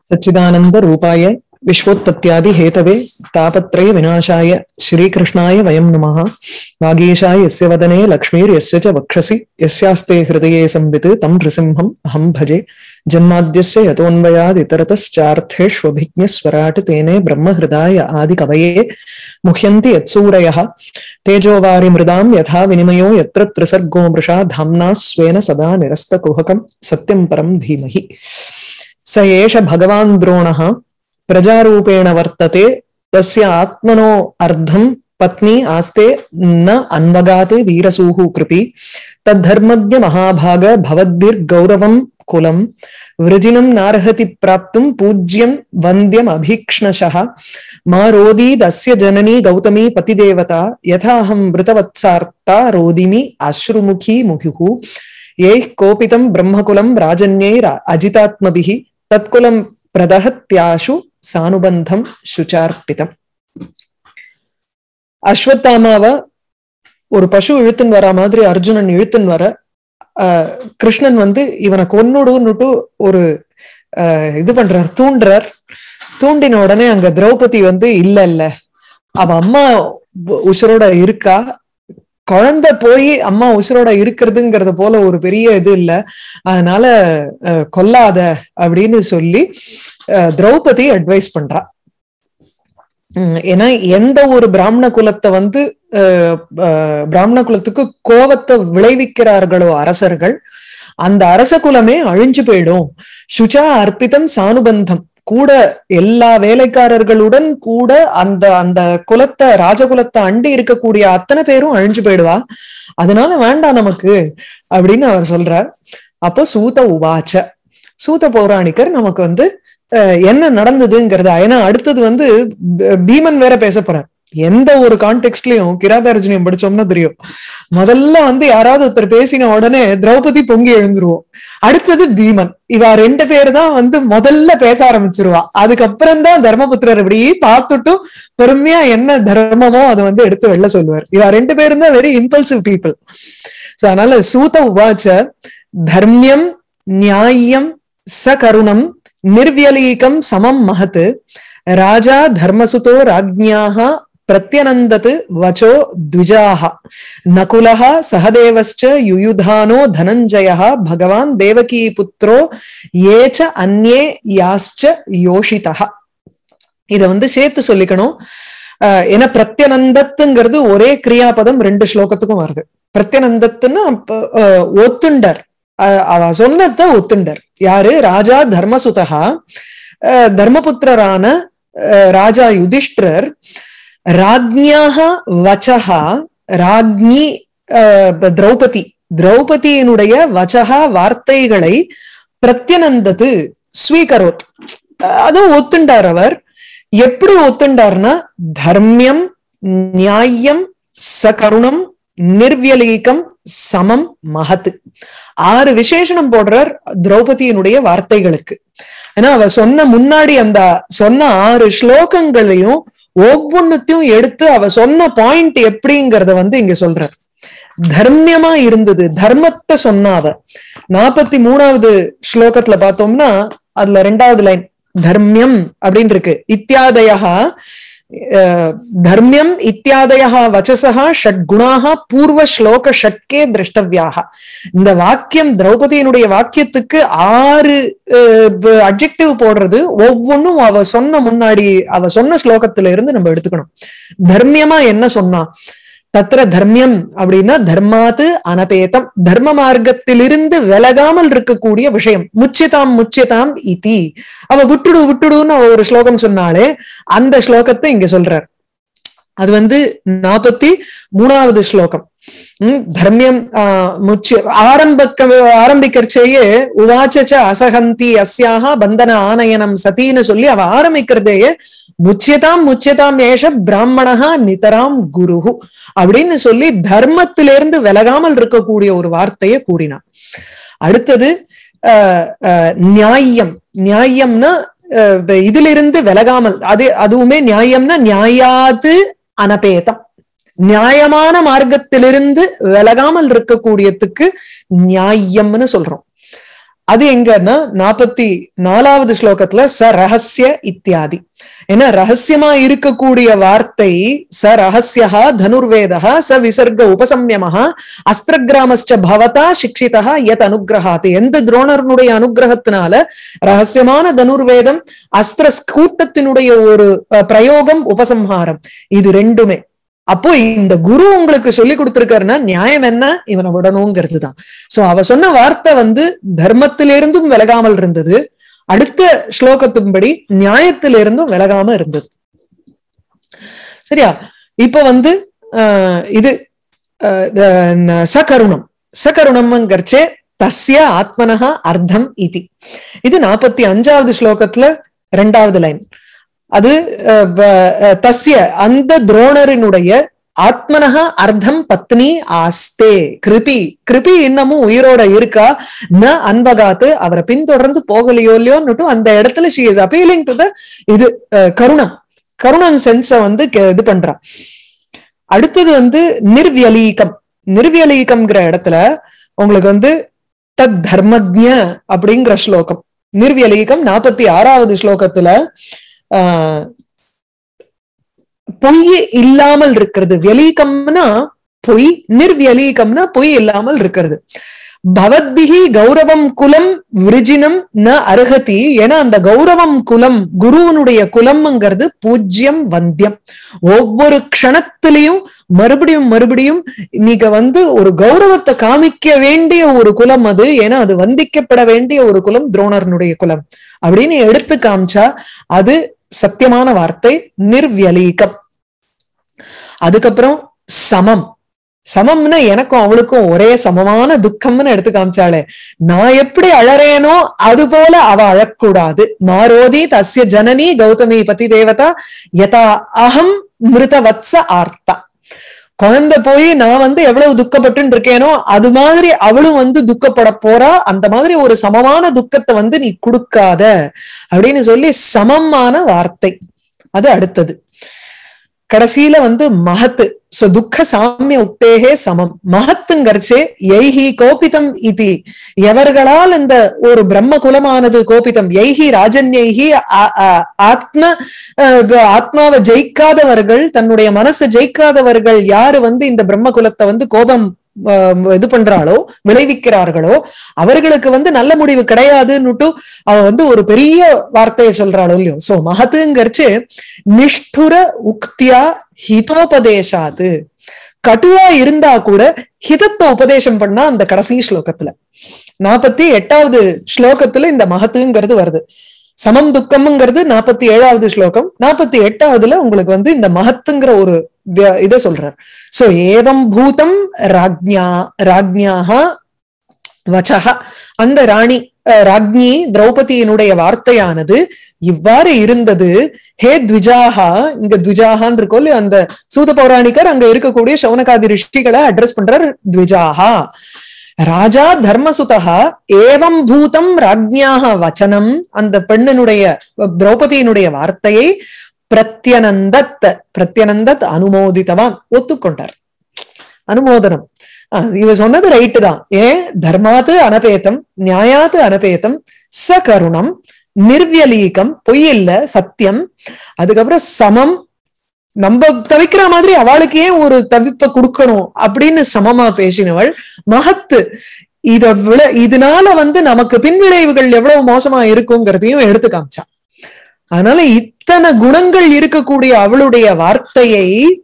सच्चिदानंद रूपाय विश्वोत्पत्त्यादि Hathaway तापत्रय विनाशाय श्रीकृष्णाय वयं नमः वागीशाय यस्य वदने लक्ष्मीर्यस्य च वक्षसि यस्यास्ते हृदये संवित् तं नृसिंहम् अहं भजे जन्माद्यस्य यतोऽन्वयादितरतश्चार्थेष्वभिज्ञस्वराट् तेने ब्रह्महृदाय आदिकवये मुह्यन्ति यत्सूरयः तेजोवारिमृदां यथा विनिमयो यत्र त्रिसर्गो मृषा धाम्ना स्वेन सदा निरस्तकुहकं सत्यं परं धीमहि स एष भगवान् द्रोणः प्रजारूपेण वर्तते तस्य आत्मनो अर्धं पत्नी आस्ते न अन्वगात् वीरसूः कृपि तद्धर्मज्ञ महाभाग भवद्भिर्गौरवं कुलम् वृजिनं नार्हति प्राप्तुं पूज्यं वन्द्यमभीक्ष्णशः मा रोदीदस्य जननी गौतमी पतिदेवता यथाहं मृतवत्सार्ता रोदिमि अश्रुमुखी मुहुः यैः कोपितं ब्रह्मकुलं राजन्यैर अजितात्मभिः तत्कुलं பிரதகத்யாஷு சானுபந்தம் சுச்சார்பிதம் அஸ்வத்தாமாவ ஒரு பசு இழுத்துன்னு வர மாதிரி அர்ஜுனன் இழுத்துன்னு வர ஆஹ் கிருஷ்ணன் வந்து இவனை கொன்னுடுன்னுட்டு ஒரு ஆஹ் இது பண்றார் தூண்டுறார் தூண்டின உடனே அங்க திரௌபதி வந்து இல்ல இல்ல அவ அம்மா உசுரோட இருக்கா குழந்தை போய் அம்மா உசுரோட இருக்கிறதுங்கிறது போல ஒரு பெரிய இது இல்ல அதனால கொல்லாத அப்படின்னு சொல்லி திரௌபதி அட்வைஸ் பண்றா ஏன்னா எந்த ஒரு பிராமண குலத்தை வந்து பிராமண குலத்துக்கு கோவத்தை விளைவிக்கிறார்களோ அரசர்கள் அந்த அரச குலமே அழிஞ்சு போயிடும் சுச்சா அர்ப்பிதம் சானுபந்தம் கூட எல்லா வேலைக்காரர்களுடன் கூட அந்த அந்த குலத்தை ராஜகுலத்தை அண்டி இருக்கக்கூடிய அத்தனை பேரும் அழிஞ்சு போயிடுவா அதனால வேண்டாம் நமக்கு அப்படின்னு அவர் சொல்றார் அப்போ சூத உவாச்ச சூத பௌராணிக்கர் நமக்கு வந்து என்ன நடந்ததுங்கிறதா ஏன்னா அடுத்தது வந்து பீமன் வேற பேச போறார் எந்த ஒரு கான்டெக்ட்லயும் கிராதார்ஜுனியம் படிச்சோம்னா தெரியும் முதல்ல வந்து யாராவது ஒருத்தர் பேசின உடனே திரௌபதி பொங்கி எழுந்துருவோம் அடுத்தது பீமன் இவ ரெண்டு பேர் தான் வந்து முதல்ல பேச ஆரம்பிச்சிருவா அதுக்கப்புறம் தான் தர்மபுத்திரர் இப்படி பார்த்துட்டு பொறுமையா என்ன தர்மமோ அதை வந்து எடுத்து வெளில சொல்லுவார் இவ ரெண்டு பேரும் தான் வெரி இம்பல்சிவ் பீப்புள் சோ அதனால சூத உபாச்ச தர்மியம் நியாயம் சகருணம் நிர்வியலீகம் சமம் மகத் ராஜா தர்மசுதோ ராஜ்ஞாக பிரத்யனந்தத் வச்சோ த்விஜாக நகுலः சகதேவश्च யுயுதானோ தனஞ்சயः பகவான் தேவகி புத்திரோ ஏச்ச அந்நே யாஸ்ச யோஷிதः இத வந்து சேர்த்து சொல்லிக்கணும் ஏன்னா பிரத்யனந்தத்துங்கிறது ஒரே கிரியாபதம் ரெண்டு ஸ்லோகத்துக்கும் வருது பிரத்யனந்தத்துன்னு ஒத்துண்டர் அவ சொன்னத ஒத்துண்டர் யாரு ராஜா தர்மசுதா தர்மபுத்திரரான ராஜா யுதிஷ்டிரர் ராஜ்ஞாக வச்சகா ராஜ்ஞி திரௌபதி திரௌபதியினுடைய வச்சகா வார்த்தைகளை பிரத்யனந்தது ஸ்வீகரோத் அதுவும் ஒத்துண்டார் அவர் எப்படி ஒத்துண்டார்னா தர்மியம் நியாயம் சகருணம் நிர்வியலீகம் சமம் மகத்து ஆறு விசேஷனம் போடுறார் திரௌபதியினுடைய வார்த்தைகளுக்கு ஏன்னா அவ சொன்ன முன்னாடி அந்த சொன்ன ஆறு ஸ்லோகங்களையும் ஒவ்வொன்னுத்தையும் எடுத்து அவ சொன்ன பாயிண்ட் எப்படிங்கிறத வந்து இங்க சொல்றார் தர்மியமா இருந்தது தர்மத்தை சொன்னாவ நாற்பத்தி மூணாவது ஸ்லோகத்துல பார்த்தோம்னா அதுல ரெண்டாவது லைன் தர்மியம் அப்படின்னு இருக்கு இத்தியாதயா தர்மியம் இத்தியாதயா வச்சசா ஷட்குணாக பூர்வ ஸ்லோக ஷட்கே திரஷ்டவியாக இந்த வாக்கியம் திரௌபதியினுடைய வாக்கியத்துக்கு ஆறு அப்ஜெக்டிவ் போடுறது ஒவ்வொன்னும் அவ சொன்ன முன்னாடி அவ சொன்ன ஸ்லோகத்துல இருந்து நம்ம எடுத்துக்கணும் தர்மியமா என்ன சொன்னா தத்திர தர்மியம் அப்படின்னா தர்மாத்து அனபேதம் தர்ம மார்க்கத்திலிருந்து விலகாமல் இருக்கக்கூடிய விஷயம் முச்சிதாம் முச்சிதாம் இதி அவ விட்டுடு விட்டுடுன்னு அவ ஒரு ஸ்லோகம் சொன்னாலே அந்த ஸ்லோகத்தை இங்க சொல்றார் அது வந்து நாற்பத்தி மூணாவது ஸ்லோகம் உம் தர்மியம் ஆஹ் முச்சி ஆரம்பிக்க ஆரம்பிக்கிறச்சேயே உவாச்ச அசகந்தி அஸ்யாக பந்தன ஆனயனம் சதின்னு சொல்லி அவ ஆரம்பிக்கிறதேயே முச்சியதாம் முச்சியதாம் ஏஷ பிராமணகா நிதராம் குருகு அப்படின்னு சொல்லி தர்மத்திலிருந்து விலகாமல் இருக்கக்கூடிய ஒரு வார்த்தையை கூறினான் அடுத்தது நியாயம் நியாயம்னா இதிலிருந்து விலகாமல் அது அதுவுமே நியாயம்னா நியாயாது அனபேதம் நியாயமான மார்க்கத்திலிருந்து விலகாமல் இருக்கக்கூடியதுக்கு நியாயம்னு சொல்றோம் அது எங்கன்னா நாற்பத்தி நாலாவது ஸ்லோகத்துல ச ரகசிய இத்தியாதி ஏன்னா ரகசியமா இருக்கக்கூடிய வார்த்தை ச ரகசியா தனுர்வேதா ச விசர்க உபசம்யமஹா அஸ்திரகிராமஸ்ட பவதா சிக்ஷிதா எத் அனுகிரகாத்து எந்த துரோணர்னுடைய அனுகிரகத்தினால ரகசியமான தனுர்வேதம் அஸ்திர கூட்டத்தினுடைய ஒரு அஹ், பிரயோகம் உபசம்ஹாரம் இது ரெண்டுமே அப்போ இந்த குரு உங்களுக்கு சொல்லி கொடுத்திருக்காருன்னா நியாயம் என்ன இவனை விடணுங்கிறது தான் சோ அவ சொன்ன வார்த்தை வந்து தர்மத்திலிருந்தும் விலகாமல் இருந்தது அடுத்த ஸ்லோகத்தின்படி நியாயத்திலிருந்தும் விலகாம இருந்தது சரியா இப்ப வந்து ஆஹ் இது ஆஹ் ந- சகருணம் சகருணம்ங்கிறச்சே தஸ்ய ஆத்மனஹ அர்த்தம் இதி இது நாற்பத்தி அஞ்சாவது ஸ்லோகத்துல ரெண்டாவது லைன் அது அஹ், வ- அஹ், தஸ்ய அந்த துரோணரினுடைய ஆத்மனஹ அர்த்தம் பத்னி ஆஸ்தே கிருபி கிருபி இன்னமும் உயிரோட இருக்கா ந அன்பகாத்து அவரை பின்தொடர்ந்து போகலையோ இல்லையோன்னுட்டு அந்த இடத்துல she is appealing to the இது அஹ், கருணம் கருணம் சென்ஸ வந்து கே- இது பண்றா அடுத்தது வந்து நிர்வியலீகம் நிர்வியலீகம்ங்கிற இடத்துல உங்களுக்கு வந்து தத் தர்மஜ்ஞ அப்படிங்கிற ஸ்லோகம் நிர்வியலீகம் நாற்பத்தி ஆறாவது ஸ்லோகத்துல ஆஹ் பொய் இல்லாமல் இருக்கிறது வியலீகம்னா பொய் நிர்வியலீகம்னா பொய் இல்லாமல் இருக்கிறது பவத்பிகி கௌரவம் குலம் விருஜினம் ந அருகதி ஏன்னா அந்த கௌரவம் குலம் குருவனுடைய குலம்ங்கிறது பூஜ்யம் வந்தியம் ஒவ்வொரு க்ஷணத்திலையும் மறுபடியும் மறுபடியும் நீங்க வந்து ஒரு கௌரவத்தை காமிக்க வேண்டிய ஒரு குலம் அது ஏன்னா அது வந்திக்கப்பட வேண்டிய ஒரு குலம் துரோணர்னுடைய குலம் அப்படின்னு எடுத்து காமிச்சா அது சத்தியமான வார்த்தை நிர்வியலீகம் அதுக்கப்புறம் சமம் சமம்னா எனக்கும் அவளுக்கும் ஒரே சமமான துக்கம்னு எடுத்து காமிச்சாளே நான் எப்படி அழறேனோ அது போல அவ அழக்கூடாது மாரோதி தஸ்ய ஜனனி கௌதமி பதி தேவதா யதா அகம் மிருதவத்ச ஆர்த்தா குழந்தை போய் நான் வந்து எவ்வளவு துக்கப்பட்டு இருக்கேனோ அது மாதிரி அவளும் வந்து துக்கப்பட போறா அந்த மாதிரி ஒரு சமமான துக்கத்தை வந்து நீ கொடுக்காத அப்படின்னு சொல்லி சமமான வார்த்தை அது அடுத்தது கடைசியில வந்து மகத்து சோ துக்க சாமிய உக்தேகே சமம் மகத்துங்கரிச்சே எய்ஹி கோபிதம் இதி எவர்களால் இந்த ஒரு பிரம்ம குலமானது கோபிதம் எய்ஹி ராஜன்யைஹி ஆ- ஆ- ஆத்ம அஹ், ஆத்மாவை ஜெயிக்காதவர்கள் தன்னுடைய மனசை ஜெயிக்காதவர்கள் யாரு வந்து இந்த பிரம்ம குலத்தை வந்து கோபம் அஹ், இது பண்றாளோ விளைவிக்கிறார்களோ அவர்களுக்கு வந்து நல்ல முடிவு கிடையாதுன்னுட்டு அவ வந்து ஒரு பெரிய வார்த்தையை சொல்றாளோ இல்லையோ சோ மகத்துங்கிறச்சு நிஷ்டுர உக்தியா ஹிதோபதேசாது கட்டுவா இருந்தா கூட ஹிதத்தை உபதேசம் பண்ணா அந்த கடைசி ஸ்லோகத்துல நாற்பத்தி எட்டாவது ஸ்லோகத்துல இந்த மகத்துங்கிறது வருது சமம் துக்கம்ங்கிறது நாற்பத்தி ஏழாவது ஸ்லோகம் நாற்பத்தி எட்டாவதுல உங்களுக்கு வந்து இந்த மகத்துங்கிற ஒரு விய- இதை சொல்றார் சோ ஏவம் பூதம் ராஜ்ஞா ராஜ்ஞாக வச்சக அந்த ராணி அஹ், ராஜ்ஞி திரௌபதியினுடைய வார்த்தையானது இவ்வாறு இருந்தது ஹே த்விஜாஹா இங்க த்விஜாகான்னு இருக்கோ இல்லையோ அந்த சூத பௌராணிகர் அங்க இருக்கக்கூடிய சௌனகாதி ரிஷிகளை அட்ரஸ் பண்றார் த்விஜாஹா ராஜா தர்மசுதா ஏவம் பூதம் ராஜ்ஞாக வச்சனம் அந்த பெண்ணினுடைய திரௌபதியினுடைய வார்த்தையை பிரத்யனந்தத் பிரத்யனந்தத் அனுமோதித்தவான் ஒத்துக்கொண்டார் அனுமோதனம் ஆஹ் இவ சொன்னது ரைட்டு தான் ஏன் தர்மாத்து அனபேதம் நியாயாத்து அனபேதம் சகருணம் நிர்வியலீகம் பொய் இல்ல சத்தியம் அதுக்கப்புறம் சமம் நம்ம தவிக்கிற மாதிரி அவளுக்கு ஏன் ஒரு தவிப்பை கொடுக்கணும் அப்படின்னு சமமா பேசினவள் மகத்து இத விட இதனால வந்து நமக்கு பின்விளைவுகள் எவ்வளவு மோசமா இருக்குங்கிறதையும் எடுத்து காமிச்சா அதனால இத்தனை குணங்கள் இருக்கக்கூடிய அவளுடைய வார்த்தையை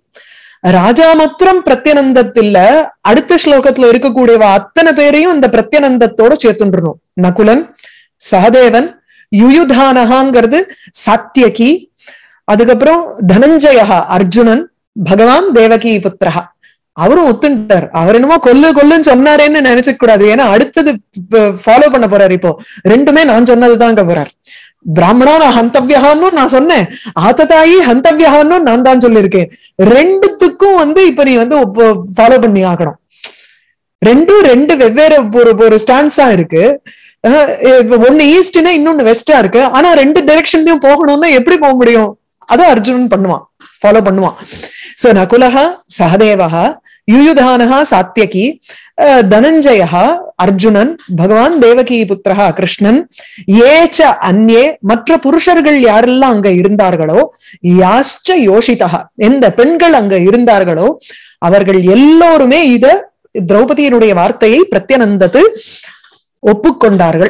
ராஜா மாத்திரம் பிரத்யனந்தத்தில்ல அடுத்த ஸ்லோகத்துல இருக்கக்கூடியவ அத்தனை பேரையும் இந்த பிரத்யனந்தத்தோட சேர்த்துன்றணும் நகுலன் சகதேவன் யுயுதானகாங்கிறது சாத்தியகி அதுக்கப்புறம் தனஞ்சயா அர்ஜுனன் பகவான் தேவகி புத்திரஹா அவரும் ஒத்துண்டார் அவர் என்னமோ கொல்லு கொல்லுன்னு சொன்னாரேன்னு நினைச்சுக்க கூடாது ஏன்னா அடுத்தது ஃபாலோ பண்ண போறாரு இப்போ ரெண்டுமே நான் சொன்னதுதாங்க போறார் பிராமணா நான் ஹந்தவ்யகான்னு நான் சொன்னேன் ஆத்ததாயி ஹந்தவ்யகான்னு நான் தான் சொல்லியிருக்கேன் ரெண்டுத்துக்கும் வந்து இப்ப நீ வந்து ஃபாலோ பண்ணி ஆகணும் ரெண்டும் ரெண்டு வெவ்வேறு ஒரு ஒரு ஸ்டான்ஸா இருக்கு அஹ் இப்ப ஒண்ணு ஈஸ்ட்னா இன்னொன்னு வெஸ்டா இருக்கு ஆனா ரெண்டு டைரக்ஷன்லயும் போகணும்னா எப்படி போக முடியும் அதை அர்ஜுனன் பண்ணுவான் ஃபாலோ பண்ணுவான் சோ நகுலஹா சகதேவஹா யுயுதானஹா சாத்தியகி அஹ், தனஞ்சயः அர்ஜுனன் பகவான் தேவகி புத்திரஹா கிருஷ்ணன் ஏச்ச அந்நே மற்ற புருஷர்கள் யாரெல்லாம் அங்க இருந்தார்களோ யாஸ்ச யோஷிதா எந்த பெண்கள் அங்க இருந்தார்களோ அவர்கள் எல்லோருமே இத திரௌபதியினுடைய வார்த்தையை பிரத்யனந்தத்து ஒப்புக்கொண்டார்கள்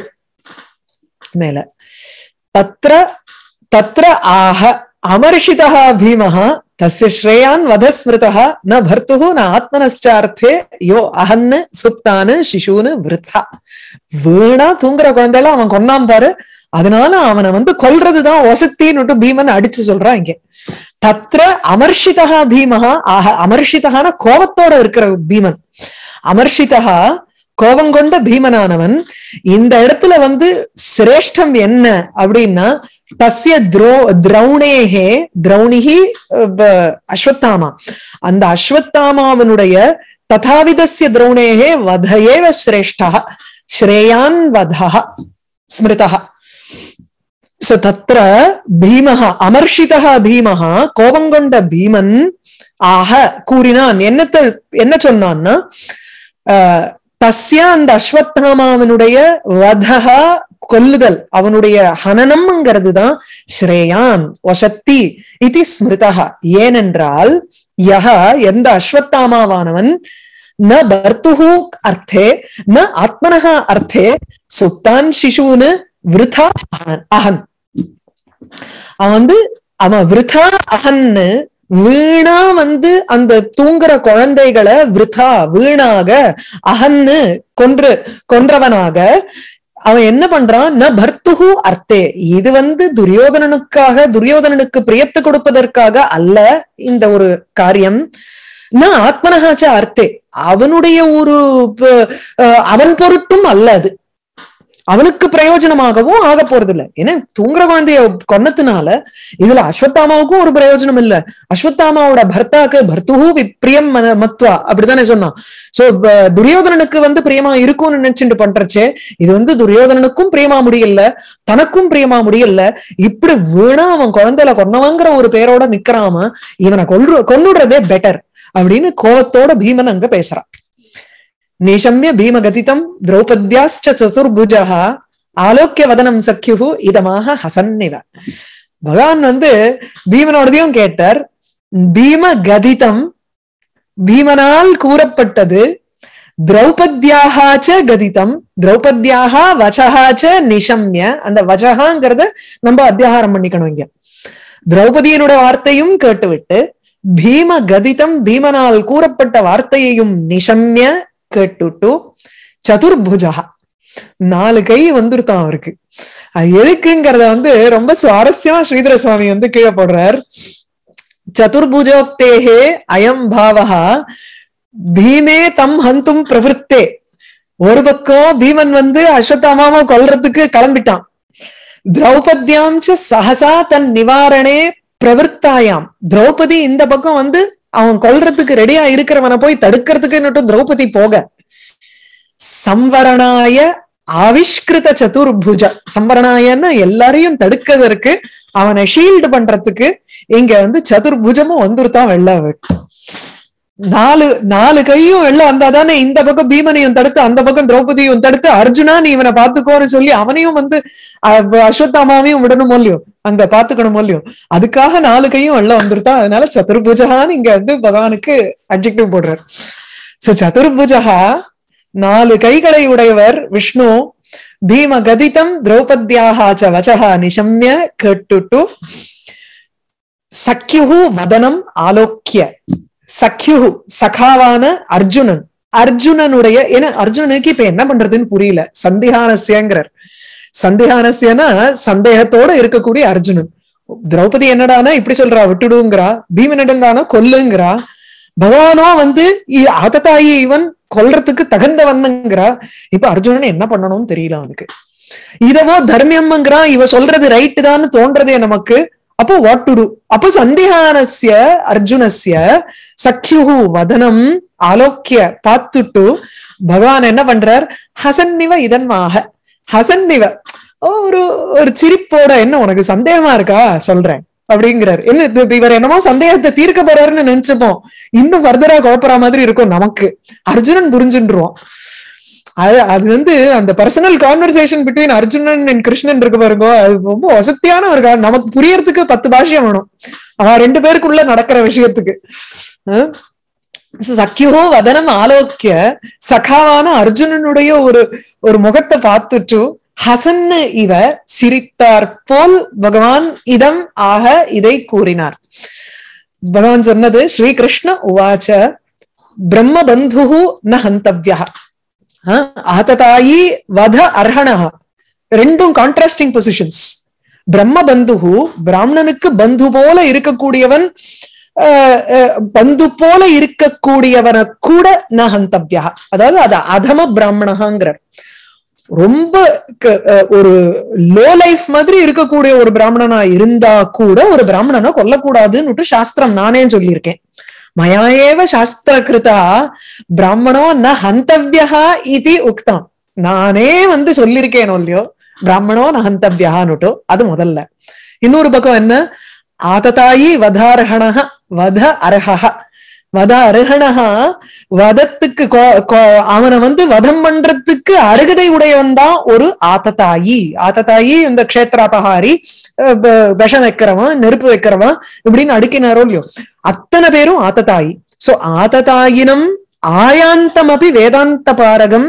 மேல தத்ர தத்ர ஆக அமர்ஷிதः பீமः தஸ்ய ஸ்ரேயான் வதஸ்மிருதः ந பர்த்துः ந ஆத்மனஸ்டார்த்தே யோ அகன்னு சுப்தானு சிசூனு விருத்தா வீணா தூங்குற குழந்தைல அவன் கொன்னான் பாரு அதனால அவனை வந்து கொல்றதுதான் வசத்தின்னு பீமன் அடிச்சு சொல்றான் இங்க தத்ர அமர்ஷிதா பீமஹா ஆஹ அமர்ஷிதகான கோபத்தோட இருக்கிற பீமன் அமர்ஷிதா கோபம் கொண்ட பீமனானவன் இந்த இடத்துல வந்து சிரேஷ்டம் என்ன அப்படின்னா தஸ்ய திரோ திரௌணேகே திரௌணிகி அஹ், ப- அஸ்வத்தாமா அந்த அஸ்வத்தாமாவனுடைய ததாவிதஸ்ய திரௌணேகே வதையேவ சிரேஷ்டா ஸ்ரேயான் வதா ஸ்மிருதா சோ தத்ர பீமஹ அமர்ஷிதः பீமஹ கோபங்கொண்ட பீமன் ஆக கூறினான் என்னத்த என்ன சொன்னான்னா ஆஹ், தஸ்ய அந்த அஸ்வத்தாமாவனுடைய வதஹா கொல்லுதல் அவனுடைய ஹனனம்ங்கிறது தான் ஸ்ரேயான் வசத்தி இது ஸ்மிருதா ஏனென்றால் யஹ எந்த அஸ்வத்தாமாவானவன் ந பர்த்துஹு அர்த்தே ந ஆத்மனஹ அர்த்தே சுத்தான் சிசூனு விருதா அகன் அகன் அவன் வந்து அவன் விருதா அகன்னு வீணா வந்து அந்த தூங்குற குழந்தைகளை விருதா வீணாக அகன்னு கொன்று கொன்றவனாக அவன் என்ன பண்றான் ந பர்த்துகு அர்த்தே இது வந்து துரியோதனனுக்காக துரியோதனனுக்கு பிரியத்து கொடுப்பதற்காக அல்ல இந்த ஒரு காரியம் ந ஆத்மனகாச்ச அர்த்தே அவனுடைய ஒரு ப- அஹ் அவன் பொருட்டும் அல்ல அது அவனுக்கு பிரயோஜனமாகவும் ஆக போறது இல்ல ஏன்னா தூங்குற குழந்தைய கொன்னதுனால இதுல அஸ்வத்தாமாவுக்கும் ஒரு பிரயோஜனம் இல்ல அஸ்வத்தாமாவோட பர்த்தாக்கு பர்த்துஹு விப்ரியம் மன- மத்வா அப்படித்தானே சொன்னான் சோ ப- துரியோதனனுக்கு வந்து பிரியமா இருக்கும்னு நினைச்சுட்டு பண்றச்சே இது வந்து துரியோதனனுக்கும் பிரியமா முடியல தனக்கும் பிரியமா முடியல இப்படி வீணா அவன் குழந்தையில கொன்னவங்கிற ஒரு பேரோட நிக்கிறாம இவனை கொல்று கொன்னுடுறதே பெட்டர் அப்படின்னு கோவத்தோட பீமன் அங்க பேசுறான் நிஷம்ய பீமகதிதம் திரௌபத்யாச்ச சதுர்புஜः ஆலோக்கிய வதனம் சக்கியு இதமாக ஹசன்னிவ பகவான் வந்து பீமனோடதையும் கேட்டார் பீம கதிதம் பீமனால் கூறப்பட்டது திரௌபத்யாகாச்ச கதிதம் திரௌபத்யாக வச்சகாச்ச நிஷம்ய அந்த வச்சகாங்கிறத நம்ம அத்தியாகாரம் பண்ணிக்கணும் இங்க திரௌபதியினோட வார்த்தையும் கேட்டுவிட்டு பீம கதிதம் பீமனால் கூறப்பட்ட வார்த்தையையும் நிஷம்ய கேட்டுட்டு சதுர்புஜா நாலு கை வந்துருத்தான் அவருக்கு அது எதுக்குங்கிறத வந்து ரொம்ப சுவாரஸ்யமா ஸ்ரீதர சுவாமி வந்து கீழே போடுறார் சதுர்புஜோக்தேகே அயம் பாவகா பீமே தம் ஹந்தும் பிரவருத்தே ஒரு பக்கம் பீமன் வந்து அஸ்வத்தாமாவை கொல்றதுக்கு கிளம்பிட்டான் திரௌபத்யாம் ச சஹசா தன் நிவாரணே பிரவருத்தாயாம் திரௌபதி இந்த பக்கம் வந்து அவன் கொல்றதுக்கு ரெடியா இருக்கிறவனை போய் தடுக்கிறதுக்கு திரௌபதி போக சம்வரணாய ஆவிஷ்கிருத சதுர்புஜ சம்பரணாயன்னு எல்லாரையும் தடுக்கிறதுக்கு அவனை ஷீல்டு பண்றதுக்கு இங்க வந்து சதுர்புஜமும் வந்துருத்தான் வெள்ள அவருக்கு நாலு நாலு கையும் வெளில வந்தாதானே இந்த பக்கம் பீமனையும் தடுத்து அந்த பக்கம் திரௌபதியும் தடுத்து அர்ஜுனா நீ இவனை பாத்துக்கோன்னு சொல்லி அவனையும் வந்து அஹ், அஸ்வத்தாமாவையும் விடணும் இல்லையோ அங்க பாத்துக்கணும் இல்லையோ அதுக்காக நாலு கையும் வெளில வந்துருத்தா அதனால சதுர்புஜகான்னு இங்க வந்து பகவானுக்கு அட்ஜெக்டிவ் போடுறார் சோ சதுர்புஜகா நாலு கைகளை உடையவர் விஷ்ணு பீம கதிதம் திரௌபத்யாக ச வச்சகா நிஷம்ய கேட்டுட்டு சக்யுஹு வதனம் ஆலோக்கிய சக்யுஹு சகாவான அர்ஜுனன் அர்ஜுனனுடைய ஏன்னா அர்ஜுனனுக்கு இப்ப என்ன பண்றதுன்னு புரியல சந்திஹானசியங்கிறார் சந்திஹானசியனா சந்தேகத்தோட இருக்கக்கூடிய அர்ஜுனன் திரௌபதி என்னடானா இப்படி சொல்றா விட்டுடுங்கிறா பீமனிடங்கானா கொல்லுங்கிறா பகவானோ வந்து இ- ஆதத்தாயி இவன் கொல்றதுக்கு தகுந்தவன்னுங்கிறா இப்ப அர்ஜுனன் என்ன பண்ணணும்னு தெரியல அவனுக்கு இதவோ தர்மியம்ங்கிறான் இவ சொல்றது ரைட்டு தான் தோன்றதே நமக்கு அப்போ வாட் டு டூ அப்போ சந்திஹானஸ்ய அர்ஜுனஸ்ய சக்யுஹு வதனம் ஆலோக்கிய பார்த்துட்டு பகவான் என்ன பண்றார் ஹசன்னிவ இதன்மாக ஹசன்னிவ ஒரு ஒரு சிரிப்போட என்ன உனக்கு சந்தேகமா இருக்கா சொல்றேன் அப்படிங்கிறார் என்ன இது இப்ப இவர் என்னமோ சந்தேகத்தை தீர்க்க போறாருன்னு நினைச்சுப்போம் இன்னும் ஃபர்தரா குழப்பற மாதிரி இருக்கும் நமக்கு அர்ஜுனன் புரிஞ்சுருவான் அது அது வந்து அந்த personal conversation between Arjunan and Krishnan இருக்கு பாருங்க அது ரொம்ப வசதியான ஒரு கா- நமக்கு புரியறதுக்கு பத்து பாஷ்யம் வேணும் அவன் ரெண்டு பேருக்குள்ள நடக்கிற விஷயத்துக்கு அஹ் சக்கியோ வதனம் ஆலோக்கிய சகாவான அர்ஜுனனுடைய ஒரு ஒரு முகத்தை பார்த்துட்டு ஹசன்னு இவ சிரித்தார் போல் பகவான் இதம் ஆக இதை கூறினார் பகவான் சொன்னது ஸ்ரீகிருஷ்ண உவாச்ச பிரம்ம பந்து ந ஹந்தவ்யா ஆததாயி வத அர்ஹணः ரெண்டும் கான்ட்ராஸ்டிங் பொசிஷன்ஸ் பிரம்ம பந்து பிராமணனுக்கு பந்து போல இருக்கக்கூடியவன் ஆஹ், ஆஹ், பந்து போல இருக்கக்கூடியவனை கூட ந ஹந்தவ்யா அதாவது அது அதம பிராமணகாங்கிறார் ரொம்ப க- அஹ், ஒரு லோ லைஃப் மாதிரி இருக்கக்கூடிய ஒரு பிராமணனா இருந்தா கூட ஒரு பிராமணனை கொல்லக்கூடாதுன்னு சாஸ்திரம் நானே சொல்லியிருக்கேன் மயாஏவ சாஸ்திர கிருதா பிராமணோ ந ஹந்தவ்யா இது உக்தம் நானே வந்து சொல்லியிருக்கேனோ இல்லையோ பிராமணோ ந ஹந்தவ்யான்னுட்டு அது முதல்ல இன்னொரு பக்கம் என்ன ஆததாயி வதார்ஹணஹ வத அர்ஹஹ வத அருகணஹா வதத்துக்கு கோ- கோ- அவனை வந்து வதம் பண்றதுக்கு அருகதை உடையவன் தான் ஒரு ஆத்ததாயி ஆத்ததாயி இந்த க்ஷேத்ராபகாரி அஹ் வ- விஷம் வைக்கிறவன் நெருப்பு வைக்கிறவன் இப்படின்னு அடுக்கினாரோ இல்லையோ அத்தனை பேரும் ஆத்ததாயி சோ ஆததாயினம் ஆயாந்தமபி வேதாந்த பாரகம்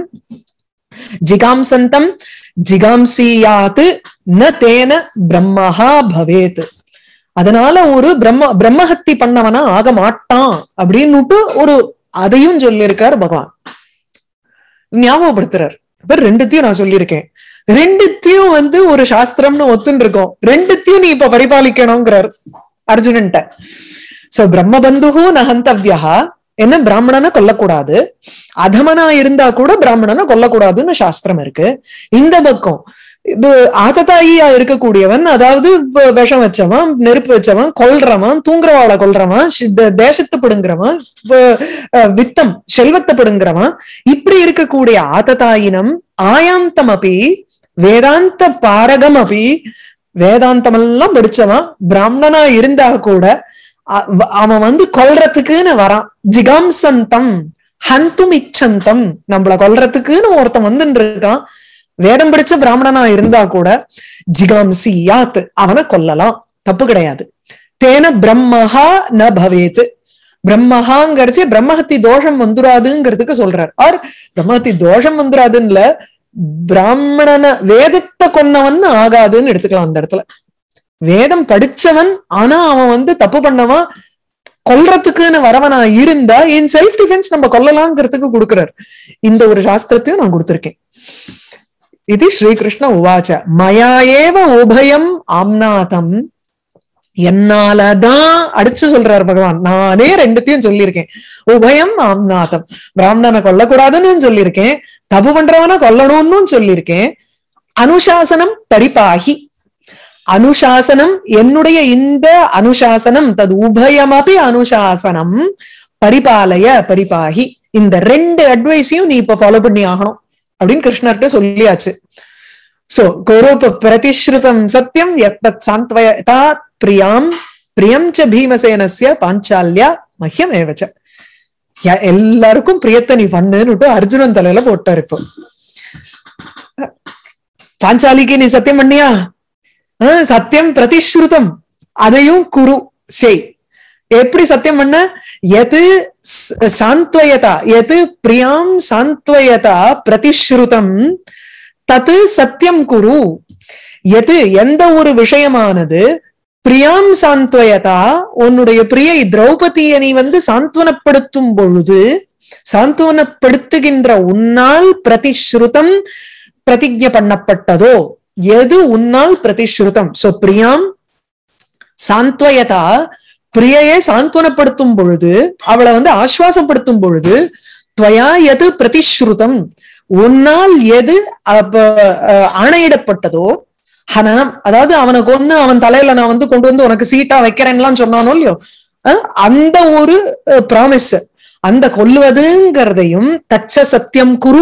ஜிகாம்சந்தம் ஜிகாம்சீயாத் ந தேன பிரம்மஹா பவேத் அதனால ஒரு பிரம்ம பிரம்மஹத்தி பண்ணவனா ஆக மாட்டான் அப்படின்னுட்டு ஒரு அதையும் சொல்லியிருக்கார் பகவான் ஞாபகப்படுத்துறார் இப்ப ரெண்டுத்தையும் நான் சொல்லியிருக்கேன் ரெண்டுத்தையும் வந்து ஒரு சாஸ்திரம்னு ஒத்துன்னு இருக்கோம் ரெண்டுத்தையும் நீ இப்ப பரிபாலிக்கணுங்கிறார் அர்ஜுனன்ட்ட சோ பிரம்மபந்து நகந்தவ்யா என்ன பிராமணனை கொல்லக்கூடாது அதமனா இருந்தா கூட பிராமணனை கொல்லக்கூடாதுன்னு சாஸ்திரம் இருக்கு இந்த பக்கம் இது ஆததாயியா இருக்கக்கூடியவன் அதாவது இப்ப விஷம் வச்சவன் நெருப்பு வச்சவன் கொல்றவன் தூங்குறவாளை கொல்றவன் ஷி- த- தேசத்தை பிடுங்குறவன் இப்ப, அஹ், வித்தம் செல்வத்தை பிடுங்குறவன் இப்படி இருக்கக்கூடிய ஆததாயினம் ஆயாந்தம் அப்பி வேதாந்த பாரகம் அப்பி வேதாந்தம் எல்லாம் படிச்சவன் பிராமணனா இருந்தா கூட அ- வ- அவன் வந்து கொல்றதுக்குன்னு வரான் ஜிகாம்சந்தம் ஹந்தும் இச்சந்தம் நம்மள கொல்றதுக்குன்னு ஒருத்தன் வந்துட்டு இருக்கான் வேதம் படிச்ச பிராமணனா இருந்தா கூட ஜிகாம்சி யாத் அவனை கொல்லலாம் தப்பு கிடையாது தேன பிரம்மஹா ந பவேத் பிரம்மஹாங்கிறச்சு பிரம்மஹத்தி தோஷம் வந்துராதுங்கிறதுக்கு சொல்றார் ஆர் பிரம்மஹத்தி தோஷம் வந்துராதுன்னு இல்ல பிராமணன வேதத்தை கொன்னவன் ஆகாதுன்னு எடுத்துக்கலாம் அந்த இடத்துல வேதம் படிச்சவன் ஆனா அவன் வந்து தப்பு பண்ணவன் கொல்றதுக்குன்னு வரவனா இருந்தா இன் செல்ஃப் டிஃபென்ஸ் நம்ம கொல்லலாங்கிறதுக்கு கொடுக்கிறார் இந்த ஒரு சாஸ்திரத்தையும் நான் கொடுத்திருக்கேன் இது ஸ்ரீகிருஷ்ண உவாச்ச மயா ஏவ உபயம் ஆம்நாதம் என்னாலதான் அடிச்சு சொல்றார் பகவான் நானே ரெண்டுத்தையும் சொல்லியிருக்கேன் உபயம் ஆம்நாதம் பிராமணனை கொல்லக்கூடாதுன்னு சொல்லியிருக்கேன் தப்பு பண்றவனை கொல்லணும்னு சொல்லியிருக்கேன் அனுசாசனம் பரிபாகி அனுசாசனம் என்னுடைய இந்த அனுசாசனம் தது உபயமபி அனுசாசனம் பரிபாலய பரிபாகி இந்த ரெண்டு அட்வைஸையும் நீ இப்ப ஃபாலோ பண்ணி ஆகணும் அப்படின்னு கிருஷ்ணர்கிட்ட சொல்லியாச்சு சோ கௌரவ பிரதிஸ்ருதம் சத்தியம் எத்தத் சாந்த்வயதா பிரியாம் பிரியம் ச பீமசேனஸ்ய பாஞ்சால்யா மஹ்யம் ஏவச்ச ய- எல்லாருக்கும் பிரியத்தை நீ பண்ணுன்னுட்டு அர்ஜுனன் தலையில போட்டார் இப்போ பாஞ்சாலிக்கு நீ சத்தியம் பண்ணியா ஆ, சத்தியம் பிரதிஸ்ருதம் அதையும் குரு செய் எப்படி சத்தியம் பண்ண எது ச- சாந்த்வயதா எது பிரியாம் சாந்த்வயதா பிரதிஸ்ருதம் தது சத்தியம் குரு எது எந்த ஒரு விஷயமானது பிரியாம் சாந்த்வயதா உன்னுடைய பிரியை திரௌபதியை நீ வந்து சாந்த்வனப்படுத்தும் பொழுது சாந்த்வனப்படுத்துகின்ற உன்னால் பிரதிஸ்ருதம் பிரதிஜ்ஞ பண்ணப்பட்டதோ எது உன்னால் பிரதிஸ்ருதம் சோ பிரியாம் சாந்த்வயதா பிரியையை சாந்த்வனப்படுத்தும் பொழுது அவளை வந்து ஆஸ்வாசப்படுத்தும் பொழுது துவயா எது பிரதிஸ்ருதம் உன்னால் எது அப்ப அஹ், ஆணையிடப்பட்டதோ ஹனனம் அதாவது அவனை கொன்னு அவன் தலையில நான் வந்து கொண்டு வந்து உனக்கு சீட்டா வைக்கிறேன்லாம் சொன்னானோ இல்லையோ அஹ், அந்த ஒரு ப்ராமிஸ் அந்த கொல்லுவதுங்கிறதையும் தச்ச சத்தியம் குரு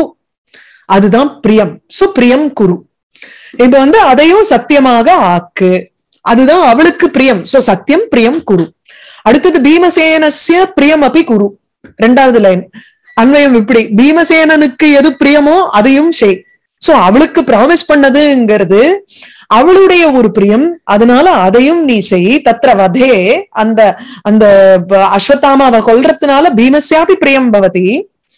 அதுதான் பிரியம் சோ பிரியம் குரு இப்ப வந்து அதையும் சத்தியமாக ஆக்கு அதுதான் அவளுக்கு பிரியம் சோ சத்தியம் பிரியம் குரு அடுத்தது பீமசேனஸ்ய பிரியம் அப்படி குரு ரெண்டாவது லைன் அன்வயம் இப்படி பீமசேனனுக்கு எது பிரியமோ அதையும் செய் சோ அவளுக்கு ப்ராமிஸ் பண்ணதுங்கிறது அவளுடைய ஒரு பிரியம் அதனால அதையும் நீ செய் தத்ர வதே அந்த அந்த ப- அஸ்வத்தாமாவை கொல்றதுனால பீமஸ்யாபி பிரியம் பவதி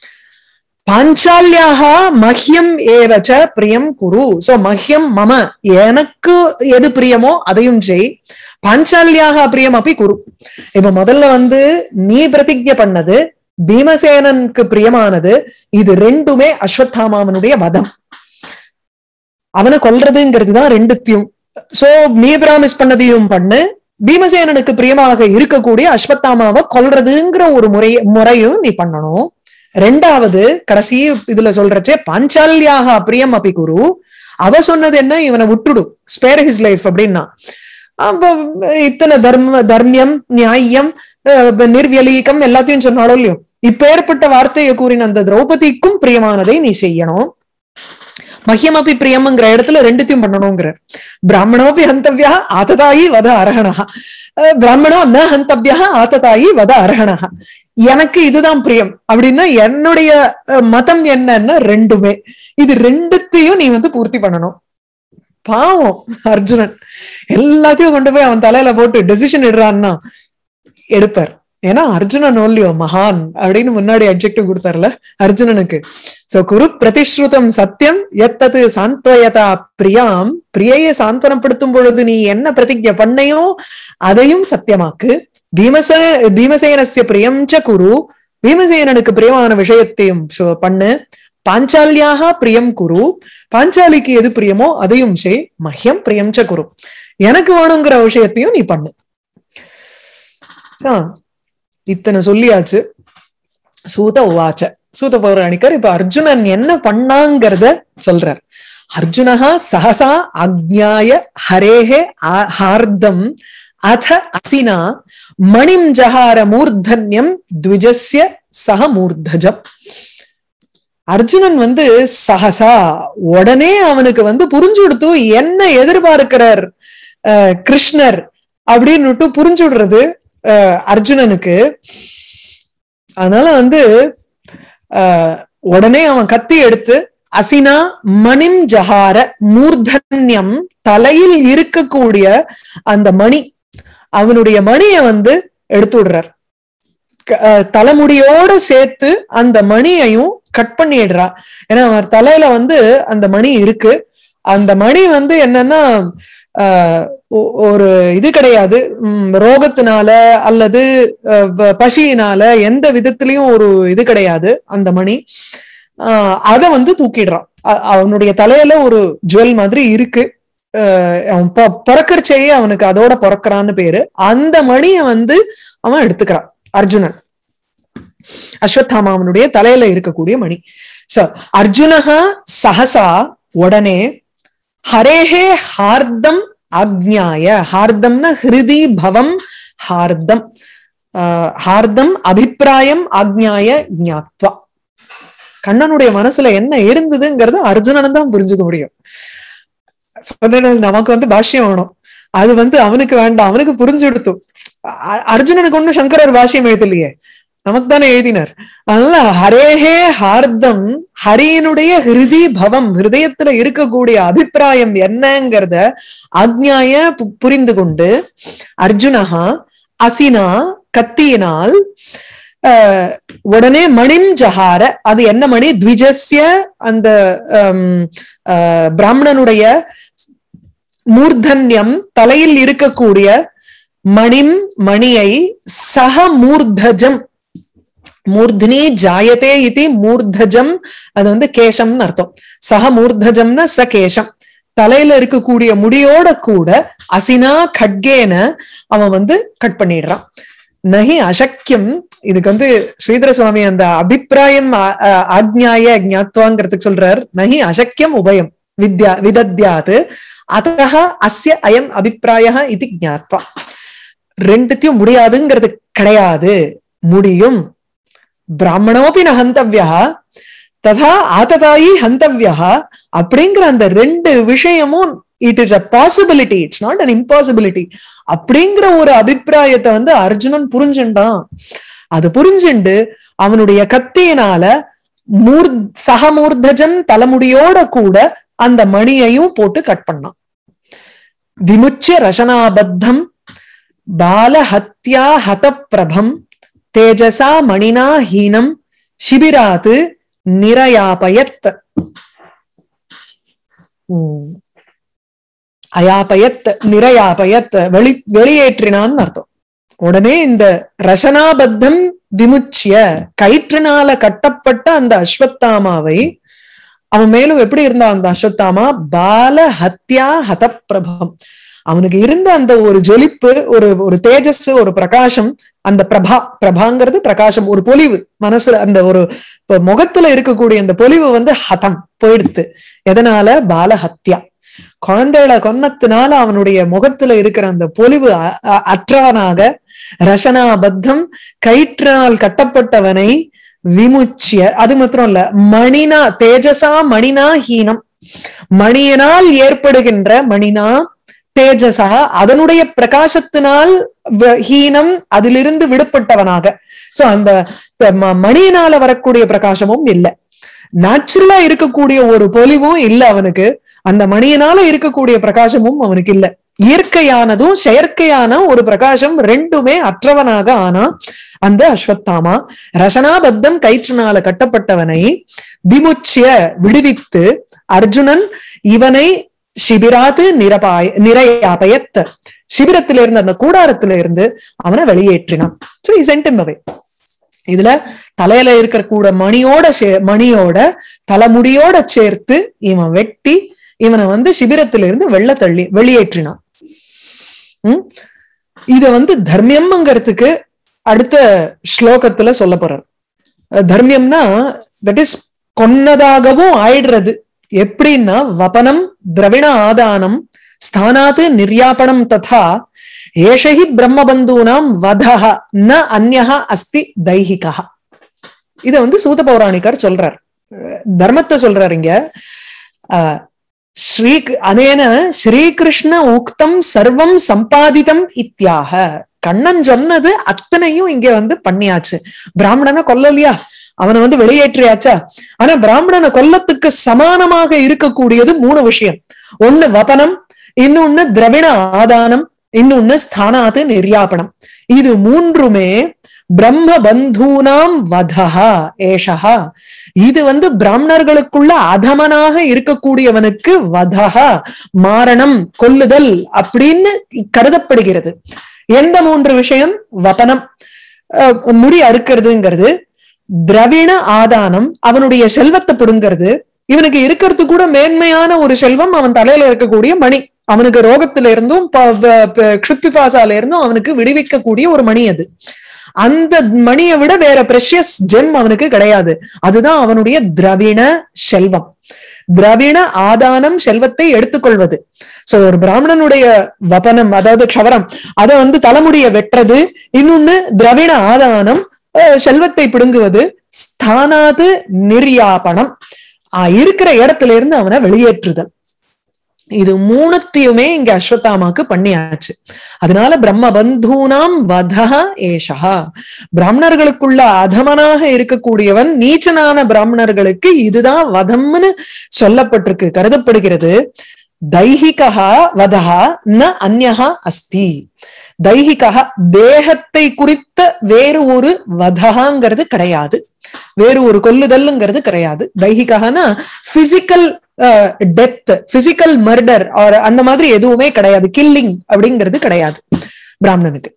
பாஞ்சாலியாக மஹ்யம் ஏவச்ச பிரியம் குரு சோ மஹ்யம் மம எனக்கு எது பிரியமோ அதையும் செய் பாஞ்சாலியாக பிரியம் அப்படி குரு இப்ப முதல்ல வந்து நீ பிரதிஜ்ஞை பண்ணது பீமசேனனுக்கு பிரியமானது இது ரெண்டுமே அஸ்வத்தாமாவனுடைய வதம் அவனை கொல்றதுங்கிறது தான் ரெண்டுத்தையும் சோ நீ பிராமிஸ் பண்ணதையும் பண்ணு பீமசேனனுக்கு பிரியமாக இருக்கக்கூடிய அஸ்வத்தாமாவை கொல்றதுங்கிற ஒரு முறை முறையும் நீ பண்ணணும் ரெண்டாவது கடைசி இதுல சொல்றச்சே பாஞ்சாலியாக பிரியம் அப்படி குரு அவ சொன்னது என்ன இவனை விட்டுடு ஸ்பேர் ஹிஸ் லைஃப் அப்படின்னா அப்ப இத்தனை தர்ம தர்மியம் நியாயம் அஹ், நிர்வியலீகம் எல்லாத்தையும் சொன்னாலும் இல்லையோ இப்ப ஏற்பட்ட வார்த்தையை கூறின அந்த திரௌபதிக்கும் பிரியமானதை நீ செய்யணும் மஹ்யமபி பிரியம்ங்கிற இடத்துல ரெண்டுத்தையும் பண்ணணுங்கிற பிராமணோபி ஹந்தவ்யா ஆததாயி வத அரகணா அஹ், பிராமணோ ந ஹந்தவ்யா ஆததாயி வத அரகணா எனக்கு இதுதான் பிரியம் அப்படின்னா என்னுடைய அஹ், மதம் என்னன்னா ரெண்டுமே இது ரெண்டுத்தையும் நீ வந்து பூர்த்தி பண்ணணும் பாவம் அர்ஜுனன் எல்லாத்தையும் கொண்டு போய் அவன் தலையில போட்டு டெசிஷன் இடுறான்னா எடுப்பார் ஏன்னா அர்ஜுனன் ஓல்லியோ மகான் அப்படின்னு முன்னாடி அப்ஜெக்டிவ் கொடுத்தார்ல அர்ஜுனனுக்கு சோ குரு பிரதிஸ்ருதம் சத்தியம் எத்தது சாந்தயதா பிரியாம் பிரியையை சாந்தனப்படுத்தும் பொழுது நீ என்ன பிரதிஜை பண்ணையோ அதையும் சத்தியமாக்கு பீமச பீமசேனஸ்ய பிரியம் ச குரு பீமசேனனுக்கு பிரியமான விஷயத்தையும் சொ- பண்ணு பாஞ்சாலியாக பிரியம் குரு பாஞ்சாலிக்கு எது பிரியமோ அதையும் செய் மஹ்யம் பிரியம் ச குரு எனக்கு வேணுங்கிற விஷயத்தையும் நீ பண்ணு ஆ, இத்தனை சொல்லியாச்சு சூத உவாச்ச சூத பௌராணிக்கர் இப்ப அர்ஜுனன் என்ன பண்ணாங்கிறத சொல்றார் அர்ஜுனஹா சஹசா அக்ஞாய ஹரேஹே ஆ- ஹார்தம் அத அசினா மணிம் ஜஹார மூர்தன்யம் த்விஜஸ்ய சக மூர்தஜம் அர்ஜுனன் வந்து சஹசா உடனே அவனுக்கு வந்து புரிஞ்சு கொடுத்து என்ன எதிர்பார்க்கிறார் அஹ், கிருஷ்ணர் அப்படின்னுட்டு புரிஞ்சு விடுறது அஹ், அர்ஜுனனுக்கு அதனால வந்து அஹ், உடனே அவன் கத்தி எடுத்து அசினா மணிம் ஜஹார மூர்தன்யம் தலையில் இருக்கக்கூடிய அந்த மணி அவனுடைய மணியை வந்து எடுத்து விடுறார் க- அஹ், தலைமுடியோட சேர்த்து அந்த மணியையும் கட் பண்ணிடுறா ஏன்னா அவர் தலையில வந்து அந்த மணி இருக்கு அந்த மணி வந்து என்னன்னா ஆஹ் ஒ- ஒரு இது கிடையாது உம், ரோகத்தினால அல்லது அஹ், ப- பசியினால எந்த விதத்திலயும் ஒரு இது கிடையாது அந்த மணி ஆஹ் அத வந்து தூக்கிடுறான் அ- அவனுடைய தலையில ஒரு ஜுவல் மாதிரி இருக்கு ஆஹ் அவன் பொ- பிறக்கறச்சேயே அவனுக்கு அதோட பிறக்கறான்னு பேரு அந்த மணியை வந்து அவன் எடுத்துக்கிறான் அர்ஜுனன் அஸ்வத்தாமா அவனுடைய தலையில இருக்கக்கூடிய மணி சோ அர்ஜுனஹா சஹசா உடனே ஹரேஹே ஹார்தம் ஆக்ஞாய ஹார்தம்னா ஹிருதி பவம் ஹார்தம் ஆஹ் ஹார்தம் அபிப்பிராயம் ஆக்ஞாய ஞாத்வா கண்ணனுடைய மனசுல என்ன இருந்ததுங்கிறது அர்ஜுனன் தான் புரிஞ்சுக்க முடியும் சொன்னேனே, நமக்கு வந்து பாஷ்யம் வேணும் அது வந்து அவனுக்கு வேண்டாம் அவனுக்கு புரிஞ்சு கொடுத்து அ- அர்ஜுனனுக்கு ஒண்ணும் சங்கரர் பாஷ்யம் எழுதலையே நமக்கு தானே எழுதினார் அதனால ஹரேஹே ஹார்தம் ஹரியனுடைய ஹிருதி பவம் ஹிருதயத்துல இருக்கக்கூடிய அபிப்பிராயம் என்னங்கிறத ஆக்ஞாய பு- புரிந்து கொண்டு அர்ஜுனஹா அசினா கத்தியினால் ஆஹ், உடனே மணிம் ஜஹார அது என்ன மணி த்விஜஸ்ய அந்த ஆம், ஆஹ், பிராமணனுடைய மூர்தன்யம் தலையில் இருக்கக்கூடிய மணிம் மணியை சக மூர்தஜம் மூர்த்னி ஜாயதே இது மூர்தஜம் அது வந்து கேசம்னு அர்த்தம் சக மூர்தஜம்னா ச கேசம் தலையில இருக்கக்கூடிய முடியோட கூட அசினா கட்கேன அவன் வந்து கட் பண்ணிடுறான் நகி அசக்கியம் இதுக்கு வந்து ஸ்ரீதர சுவாமி அந்த அபிப்பிராயம் ஆ- ஆ- ஆக்ஞாய ஞாத்வாங்கிறதுக்கு சொல்றார் நகி அசக்கியம் உபயம் வித்யா விதத்யாது அதக அஸ்ய அயம் அபிப்பிராய இது ஞாத்வா ரெண்டுத்தையும் முடியாதுங்கிறது கிடையாது முடியும் பிராமணோபி நகந்தவ்யா ததா ஆததாயி ஹந்தவ்யா அப்படிங்கிற அந்த ரெண்டு விஷயமும் it is a possibility it's not an impossibility அப்படிங்கிற ஒரு அபிப்பிராயத்தை வந்து அர்ஜுனன் புரிஞ்சுட்டான் அது புரிஞ்சுண்டு அவனுடைய கத்தியினால மூர் சகமூர்தஜன் தலைமுடியோட கூட அந்த மணியையும் போட்டு கட் பண்ணான் விமுச்சிய ரசனாபத்தம் பாலஹத்யா ஹதப்பிரபம் தேஜசா மணினா ஹீனம் சிபிராத்து நிரயாபயத் உம் அயாபயத் நிரயாபயத் வெளி வெளியேற்றினான்னு அர்த்தம் உடனே இந்த ரசனாபத்தம் விமுச்சிய கயிற்றினால கட்டப்பட்ட அந்த அஸ்வத்தாமாவை அவன் மேலும் எப்படி இருந்தான் அந்த அஸ்வத்தாமா பால ஹத்யா ஹதப்பிரபம் அவனுக்கு இருந்த அந்த ஒரு ஜொலிப்பு ஒரு ஒரு தேஜஸ் ஒரு பிரகாசம் அந்த பிரபா பிரபாங்கிறது பிரகாசம் ஒரு பொலிவு மனசுல அந்த ஒரு இப்ப முகத்துல இருக்கக்கூடிய அந்த பொலிவு வந்து ஹதம் போயிடுத்து எதனால பால ஹத்யா குழந்தைகளை கொன்னத்தினால அவனுடைய முகத்துல இருக்கிற அந்த பொலிவு அற்றவனாக ரசனாபத்தம் கயிற்றினால் கட்டப்பட்டவனை விமுச்சிய அது மாத்திரம் இல்ல மணினா தேஜசா மணினா ஹீனம் மணியினால் ஏற்படுகின்ற மணினா தேஜசா அதனுடைய பிரகாசத்தினால் ஹீனம் அதிலிருந்து விடுபட்டவனாக சோ அந்த மணியினால வரக்கூடிய பிரகாசமும் இல்லை நேச்சுரலா இருக்கக்கூடிய ஒரு பொலிவும் இல்ல அவனுக்கு அந்த மணியினால இருக்கக்கூடிய பிரகாசமும் அவனுக்கு இல்ல இயற்கையானதும் செயற்கையான ஒரு பிரகாசம் ரெண்டுமே அற்றவனாக ஆனா அந்த அஸ்வத்தாமா ரசனாபத்தம் கயிற்றினால கட்டப்பட்டவனை விமுச்சிய விடுவித்து அர்ஜுனன் இவனை சிபிராத்து நிரபாய நிறையாபயத்த சிபிரத்தில இருந்து அந்த கூடாரத்தில இருந்து அவனை வெளியேற்றினான் சோ இசென்டிம் அவை இதுல தலையில இருக்கிற கூட மணியோட சே மணியோட தலைமுடியோட சேர்த்து இவன் வெட்டி இவனை வந்து சிபிரத்திலிருந்து வெள்ள தள்ளி வெளியேற்றினான் உம் இத வந்து தர்மியம்ங்கிறதுக்கு அடுத்த ஸ்லோகத்துல சொல்ல போறார் தர்மியம்னா தட் இஸ் கொன்னதாகவும் ஆயிடுறது எப்படின்னா வபனம் திரவிண ஆதானம் ஸ்தானாத்து நிர்யாபணம் ததா ஏஷஹி பிரம்மபந்தூனாம் வதஹ ந அந்யஹா அஸ்தி தைஹிகா இத வந்து சூத பௌராணிகர் சொல்றார் தர்மத்தை சொல்றார் இங்க ஸ்ரீ அனேன ஸ்ரீகிருஷ்ண உக்தம் சர்வம் சம்பாதிதம் இத்தியாக கண்ணன் சொன்னது அத்தனையும் இங்க வந்து பண்ணியாச்சு பிராமணனை கொல்லலையா அவனை வந்து வெளியேற்றியாச்சா ஆனா பிராமணனை கொல்லத்துக்கு சமானமாக இருக்கக்கூடியது மூணு விஷயம் ஒண்ணு வபனம் இன்னொன்னு திரவிண ஆதானம் இன்னொன்னு ஸ்தானாத்து நிர்யாபணம் இது மூன்றுமே பிரம்ம பந்தூனாம் வதஹா ஏஷஹா இது வந்து பிராமணர்களுக்குள்ள அதமனாக இருக்கக்கூடியவனுக்கு வதஹா மாரணம் கொல்லுதல் அப்படின்னு கருதப்படுகிறது எந்த மூன்று விஷயம் வபனம் முடி அறுக்கிறதுங்கிறது திரவிண ஆதானம் அவனுடைய செல்வத்தை பிடுங்கிறது இவனுக்கு இருக்கிறது கூட மேன்மையான ஒரு செல்வம் அவன் தலையில இருக்கக்கூடிய மணி அவனுக்கு ரோகத்தில இருந்தும் க்ஷுத்பிபாசால இருந்தும் அவனுக்கு விடுவிக்கக்கூடிய ஒரு மணி அது அந்த மணியை விட வேற பிரஷியஸ் ஜெம் அவனுக்கு கிடையாது அதுதான் அவனுடைய திரவிண செல்வம் திரவிண ஆதானம் செல்வத்தை எடுத்துக்கொள்வது சோ ஒரு பிராமணனுடைய வபனம் அதாவது க்ஷவரம் அதை வந்து தலைமுடிய வெட்டுறது இன்னொன்னு திரவிண ஆதானம் செல்வத்தை பிடுங்குவது ஸ்தானாது நிர்யாபணம் இருக்கிற இடத்துல இருந்து அவனை வெளியேற்றுதல் இது மூணுத்தையுமே இங்க அஸ்வத்தாமாக்கு பண்ணியாச்சு அதனால பிரம்ம பந்தூனாம் வதா ஏஷா பிராமணர்களுக்குள்ள அதமனாக இருக்கக்கூடியவன் நீச்சனான பிராமணர்களுக்கு இதுதான் வதம்னு சொல்லப்பட்டிருக்கு கருதப்படுகிறது தைஹிகா வதா ந அந்யஹா அஸ்தி தைஹிகா தேகத்தை குறித்த வேறு ஒரு வதகாங்கிறது கிடையாது வேறு ஒரு கொல்லுதல்ங்கிறது கிடையாது தைஹிகானா physical death physical murder or அந்த மாதிரி எதுவுமே கிடையாது கில்லிங் அப்படிங்கிறது கிடையாது பிராமணனுக்கு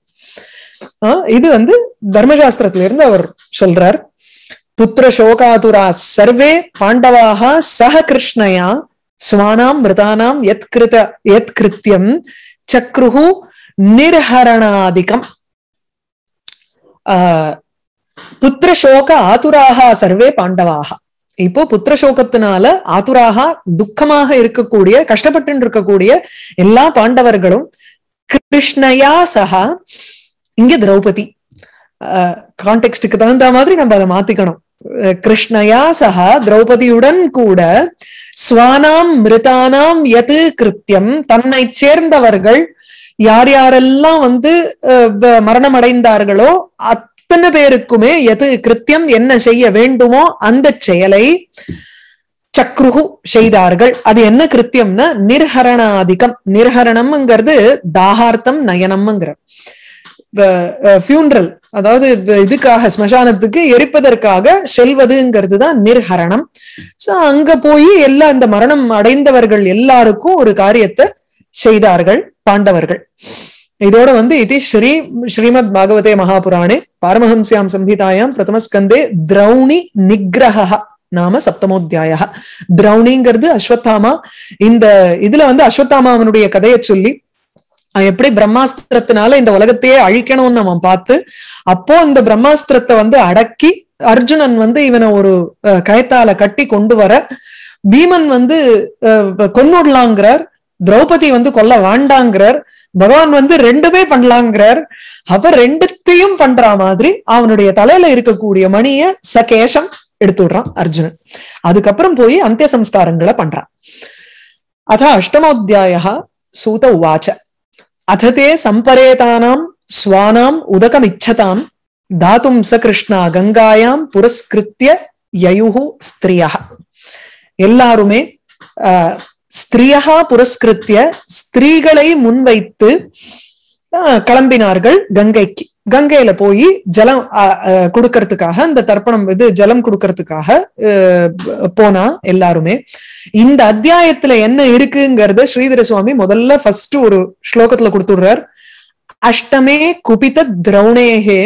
இது வந்து தர்மசாஸ்திரத்துல இருந்து அவர் சொல்றார் புத்திர சோகாதுரா சர்வே பாண்டவாக சக கிருஷ்ணயா ஸ்வானாம் மிருதானாம் எத் கிருத எத் கிருத்தியம் சக்ருஹு நிர்ஹரணாதிகம் புத்திர சோக ஆதுராக சர்வே பாண்டவாக இப்போ புத்திர சோகத்தினால ஆதுராக துக்கமாக இருக்கக்கூடிய கஷ்டப்பட்டு இருக்கக்கூடிய எல்லா பாண்டவர்களும் கிருஷ்ணயா சகா இங்க திரௌபதி கான்டெக்ட்டுக்கு தகுந்த மாதிரி நம்ம அதை மாத்திக்கணும் அஹ், கிருஷ்ணயா சகா திரௌபதியுடன் கூட ஸ்வானாம் மிருதானாம் எது கிருத்தியம் தன்னை சேர்ந்தவர்கள் யார் யாரெல்லாம் வந்து அஹ், ப- மரணம் அடைந்தார்களோ அத்தனை பேருக்குமே எது கிருத்தியம் என்ன செய்ய வேண்டுமோ அந்த செயலை சக்ருகு செய்தார்கள் அது என்ன கிருத்தியம்னா நிர்ஹரணாதிகம் நிர்ஹரணம்ங்கிறது தாகார்த்தம் நயனம்ங்கிற ஃபியூனரல் அதாவது வ- இதுக்காக ஸ்மசானத்துக்கு எரிப்பதற்காக செல்வதுங்கிறது தான் நிர்ஹரணம் சோ அங்க போய் எல்லா இந்த மரணம் அடைந்தவர்கள் எல்லாருக்கும் ஒரு காரியத்தை செய்தார்கள் பாண்டவர்கள் இதோட வந்து இது ஸ்ரீ ஸ்ரீமத் பாகவதே மகாபுராணே பாரமஹம்ஸ்யாம் சம்ஹிதாயாம் பிரதமஸ்கந்தே திரௌணி நிகிரஹ நாம சப்தமோத்தியாய திரௌணிங்கிறது அஸ்வத்தாமா இந்த இதுல வந்து அஸ்வத்தாமாவனுடைய கதையை சொல்லி அவன் எப்படி பிரம்மாஸ்திரத்தினால இந்த உலகத்தையே அழிக்கணும்னு அவன் பார்த்து அப்போ இந்த பிரம்மாஸ்திரத்தை வந்து அடக்கி அர்ஜுனன் வந்து இவனை ஒரு அஹ், கயத்தால கட்டி கொண்டு வர பீமன் வந்து அஹ், கொன்னுடலாங்கிறார் திரௌபதி வந்து கொல்ல வேண்டாங்கிறார் பகவான் வந்து ரெண்டுமே பண்ணலாங்கிறார் அப்ப ரெண்டுத்தையும் பண்ற மாதிரி அவனுடைய தலையில இருக்கக்கூடிய மணிய சகேஷம் எடுத்து விடுறான் அர்ஜுனன் அதுக்கப்புறம் போய் அந்திய சம்ஸ்காரங்களை பண்றான் அத அஷ்டமோத்தியாய சூத உவாச்ச அத தே சம்பரேதானாம் ஸ்வானாம் உதகமிச்சதாம் தாத்தும் ச கிருஷ்ணா கங்காயாம் புரஸ்கிருத்திய யயுஹு ஸ்திரியா எல்லாருமே ஆஹ், ஸ்திரியா புரஸ்கிருத்திய ஸ்திரீகளை முன்வைத்து ஆஹ், கிளம்பினார்கள் கங்கைக்கு கங்கையில போய் ஜலம் ஆஹ், ஆஹ், கொடுக்கறதுக்காக அந்த தர்ப்பணம் இது ஜலம் கொடுக்கறதுக்காக ஆஹ், போனா எல்லாருமே இந்த அத்தியாயத்துல என்ன இருக்குங்கிறத ஸ்ரீதர சுவாமி முதல்ல ஃபர்ஸ்ட் ஒரு ஸ்லோகத்துல கொடுத்துடுறார் அஷ்டமே குபித திரௌணேகே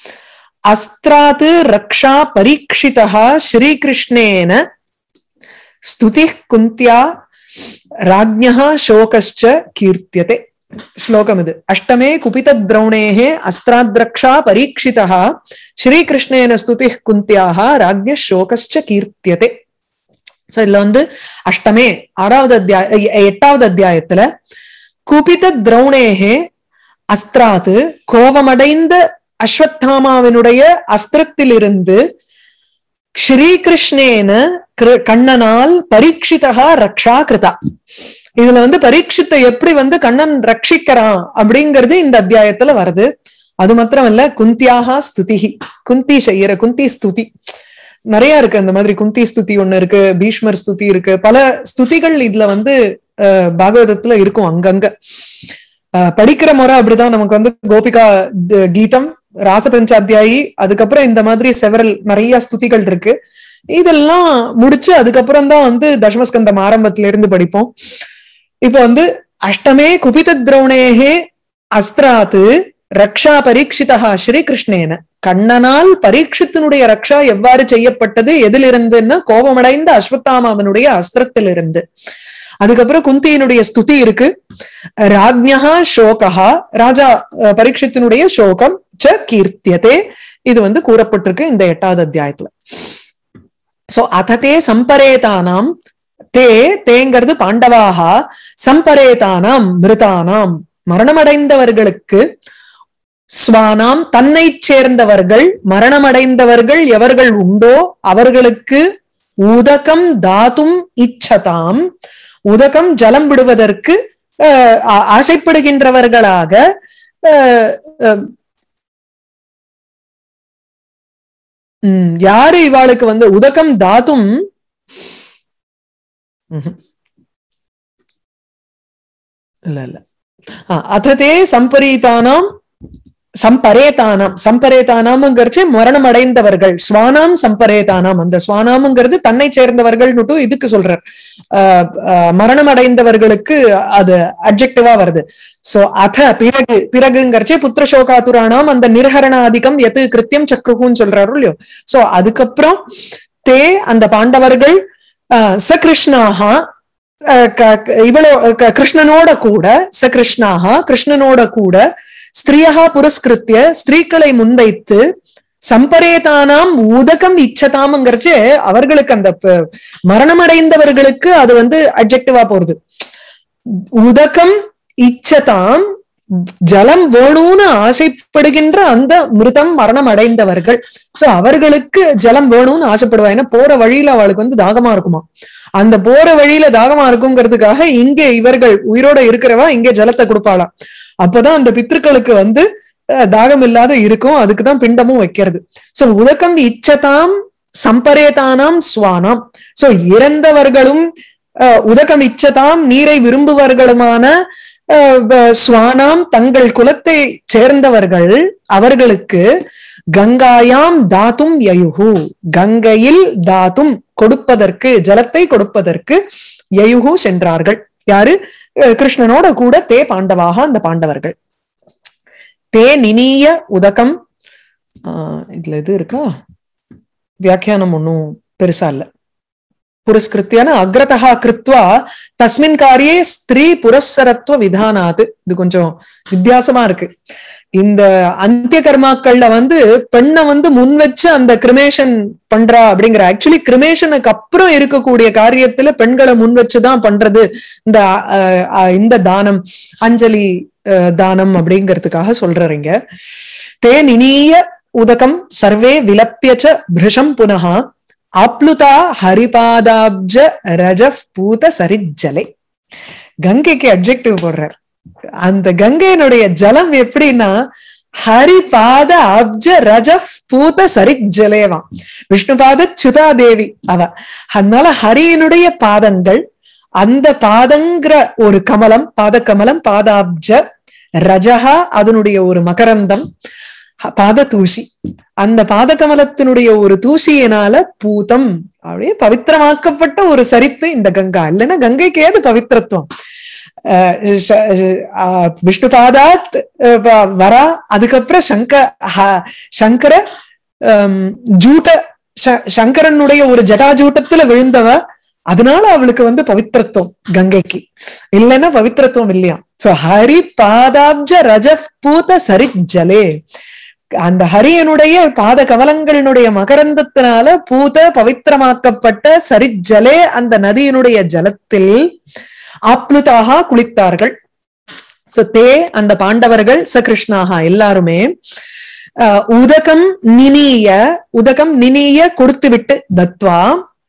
அஸ்திராத் ரக்ஷா பரீட்சிதா ஸ்ரீகிருஷ்ணேன ஸ்துதி குந்தியா ராஜ்ஞா சோகஸ்ச கீர்த்தியதே ஸ்லோகம் இது அஷ்டமே குபித திரௌணேகே அஸ்திராத்ரக்ஷா பரீட்சிதா ஸ்ரீகிருஷ்ணேன ஸ்துதி குந்தியாக ராஜ்ய சோகஸ்ச கீர்த்தியதே சோ இதுல வந்து அஷ்டமே ஆறாவது அத்தியாய எ- எட்டாவது அத்தியாயத்துல குபித திரௌணேகே அஸ்திராத்து கோபமடைந்த அஸ்வத்தாமாவினுடைய அஸ்திரத்திலிருந்து ஸ்ரீகிருஷ்ணேன கிரு- கண்ணனால் பரீட்சிதா ரக்ஷா கிருதா இதுல வந்து பரீட்சித்தை எப்படி வந்து கண்ணன் ரட்சிக்கிறான் அப்படிங்கிறது இந்த அத்தியாயத்துல வருது அது மாத்திரம் இல்ல குந்தியாக ஸ்துதிஹி குந்தி செய்யற குந்தி ஸ்துதி நிறைய இருக்கு அந்த மாதிரி குந்தி ஸ்துதி ஒண்ணு இருக்கு பீஷ்மர் ஸ்துதி இருக்கு பல ஸ்துதிகள் இதுல வந்து அஹ், பாகவதத்துல இருக்கும் அங்கங்க அஹ், படிக்கிற முறை அப்படிதான் நமக்கு வந்து கோபிகா த- கீதம் ராசபஞ்சாத்தியாயி அதுக்கப்புறம் இந்த மாதிரி செவரல் நிறைய ஸ்துதிகள் இருக்கு இதெல்லாம் முடிச்சு அதுக்கப்புறம் தான் வந்து தசமஸ்கந்தம் ஆரம்பத்துல இருந்து படிப்போம் இப்போ வந்து அஷ்டமே குபித திரௌணேகே அஸ்திராத்து ரக்ஷா பரீட்சிதா ஸ்ரீகிருஷ்ணேன கண்ணனால் பரீட்சித்தினுடைய ரக்ஷா எவ்வாறு செய்யப்பட்டது எதிலிருந்துன்னா கோபமடைந்த அஸ்வத்தாமாவனுடைய அஸ்திரத்திலிருந்து அதுக்கப்புறம் குந்தியினுடைய ஸ்துதி இருக்கு ராஜ்ஞா சோகா ராஜா அஹ், பரீட்சித்தினுடைய சோகம் ச கீர்த்தியதே இது வந்து கூறப்பட்டிருக்கு இந்த எட்டாவது அத்தியாயத்துல சோ அததே சம்பரேதானாம் தே தேங்கிறது பாண்டவாக சம்பரேதானாம் மிருதானாம் மரணமடைந்தவர்களுக்கு ஸ்வானாம் தன்னை சேர்ந்தவர்கள் மரணமடைந்தவர்கள் எவர்கள் உண்டோ அவர்களுக்கு உதகம் தாத்தும் இச்சதாம் உதகம் ஜலம் விடுவதற்கு அஹ், ஆ- ஆசைப்படுகின்றவர்களாக அஹ், அஹ், உம், யாரு இவாளுக்கு வந்து உதகம் தாத்தும் ம்ஹும். இல்ல இல்ல ஆ, அததே சம்பரீதானாம் சம்பரேதானாம் சம்பரேதானாம்ங்கிறச்சு மரணம் அடைந்தவர்கள் ஸ்வானாம் சம்பரேதானாம் அந்த ஸ்வானாம்ங்கிறது தன்னை சேர்ந்தவர்கள் இதுக்கு சொல்றார் ஆஹ் ஆஹ் மரணம் அடைந்தவர்களுக்கு அது அப்ஜெக்டிவா வருது சோ அத பிறகு பிறகுங்கிறச்சே புத்திர சோகாதுரானாம் அந்த நிர்ஹரணாதிகம் எது கிருத்தியம் சக்ருகுன்னு சொல்றாரு இல்லையோ சோ அதுக்கப்புறம் தே அந்த பாண்டவர்கள் ஆஹ் ச கிருஷ்ணாகா அஹ் க- க- இவளோ க- கிருஷ்ணனோட கூட ச கிருஷ்ணாகா கிருஷ்ணனோட கூட ஸ்திரியா புரஸ்கிருத்திய ஸ்திரீக்களை முன்வைத்து சம்பரேதானாம் உதகம் இச்சதாம்ங்கிறச்சு அவர்களுக்கு அந்த ப- மரணமடைந்தவர்களுக்கு அது வந்து அப்ஜெக்டிவா போறது உதகம் இச்சதாம் ஜலம் வேணும்னு ஆசைப்படுகின்ற அந்த மிருதம் மரணம் அடைந்தவர்கள் சோ அவர்களுக்கு ஜலம் வேணும்னு ஆசைப்படுவா ஏன்னா போற வழியில அவளுக்கு வந்து தாகமா இருக்குமா அந்த போற வழியில தாகமா இருக்குங்கிறதுக்காக இங்கே இவர்கள் உயிரோட இருக்கிறவா இங்கே ஜலத்தை கொடுப்பாளாம் அப்பதான் அந்த பித்திருக்களுக்கு வந்து அஹ், தாகம் இல்லாத இருக்கும் அதுக்குதான் பிண்டமும் வைக்கிறது சோ உதக்கம் இச்சதாம் சம்பரேதானாம் ஸ்வானாம் சோ இறந்தவர்களும் அஹ், உதகம் இச்சதாம் நீரை விரும்புவர்களுமான அஹ், வ- ஸ்வானாம் தங்கள் குலத்தை சேர்ந்தவர்கள் அவர்களுக்கு கங்காயாம் தாத்தும் யயுகு கங்கையில் தாத்தும் கொடுப்பதற்கு ஜலத்தை கொடுப்பதற்கு யயுகு சென்றார்கள் யாரு அஹ், கிருஷ்ணனோட கூட தே பாண்டவாக அந்த பாண்டவர்கள் தே நினிய உதகம் ஆஹ் இதுல இது இருக்கா வியாக்கியானம் ஒன்னும் பெருசா இல்ல புரஸ்கிருத்தியான அக்ரதா கிருத்வா தஸ்மின் காரியே ஸ்திரீ புரஸ்சரத்துவ விதானாது இது கொஞ்சம் வித்தியாசமா இருக்கு இந்த அந்திய கர்மாக்கள்ல வந்து பெண்ணை வந்து முன் வச்சு அந்த கிரிமேஷன் பண்றா அப்படிங்கிற ஆக்சுவலி கிரிமேஷனுக்கு அப்புறம் இருக்கக்கூடிய காரியத்துல பெண்களை முன் வச்சுதான் பண்றது இந்த அஹ், அஹ், இந்த தானம் அஞ்சலி அஹ், தானம் அப்படிங்கிறதுக்காக சொல்றீங்க தே நினீய உதகம் சர்வே விலப்பியச்ச பிருஷம் புனः ஆப்ளுதா ஹரிபாதாப்ஜ ரஜப் பூத சரிஜலை கங்கைக்கு அப்ஜெக்டிவ் போடுறார் அந்த கங்கையினுடைய ஜலம் எப்படின்னா ஹரிபாத அப்ஜ ரஜ பூத சரிஜலேவாம் விஷ்ணுபாத சுதா தேவி அவ அதனால ஹரியினுடைய பாதங்கள் அந்த பாதங்கிற ஒரு கமலம் பாத கமலம் பாதாப்ஜ ரஜஹா அதனுடைய ஒரு மகரந்தம் ஹ- பாத தூசி அந்த பாத கமலத்தினுடைய ஒரு தூசியினால பூதம் அப்படியே பவித்திரமாக்கப்பட்ட ஒரு சரித்து இந்த கங்கா இல்லைன்னா கங்கைக்கு ஏது பவித்திரத்துவம் அஹ் ஷ- அஹ் விஷ்ணு பாதாத் அஹ் வ- வரா அதுக்கப்புறம் சங்க ஹ- சங்கர ஹம், ஜூட்ட ச- சங்கரனுடைய ஒரு ஜடாஜூட்டத்துல விழுந்தவ அதனால அவளுக்கு வந்து பவித்திரத்துவம் கங்கைக்கு இல்லைன்னா பவித்திரத்துவம் இல்லையா சோ ஹரி பாதாப்ஜ ரஜ பூத சரிஜலே அந்த ஹரியனுடைய பாத கமலங்களினுடைய மகரந்தத்தினால பூத பவித்திரமாக்கப்பட்ட சரிஜலே அந்த நதியினுடைய ஜலத்தில் ஆப்ளுதாக குளித்தார்கள் சோ தே அந்த பாண்டவர்கள் ச கிருஷ்ணாக எல்லாருமே அஹ், உதகம் நினிய உதகம் நினிய கொடுத்து விட்டு தத்வா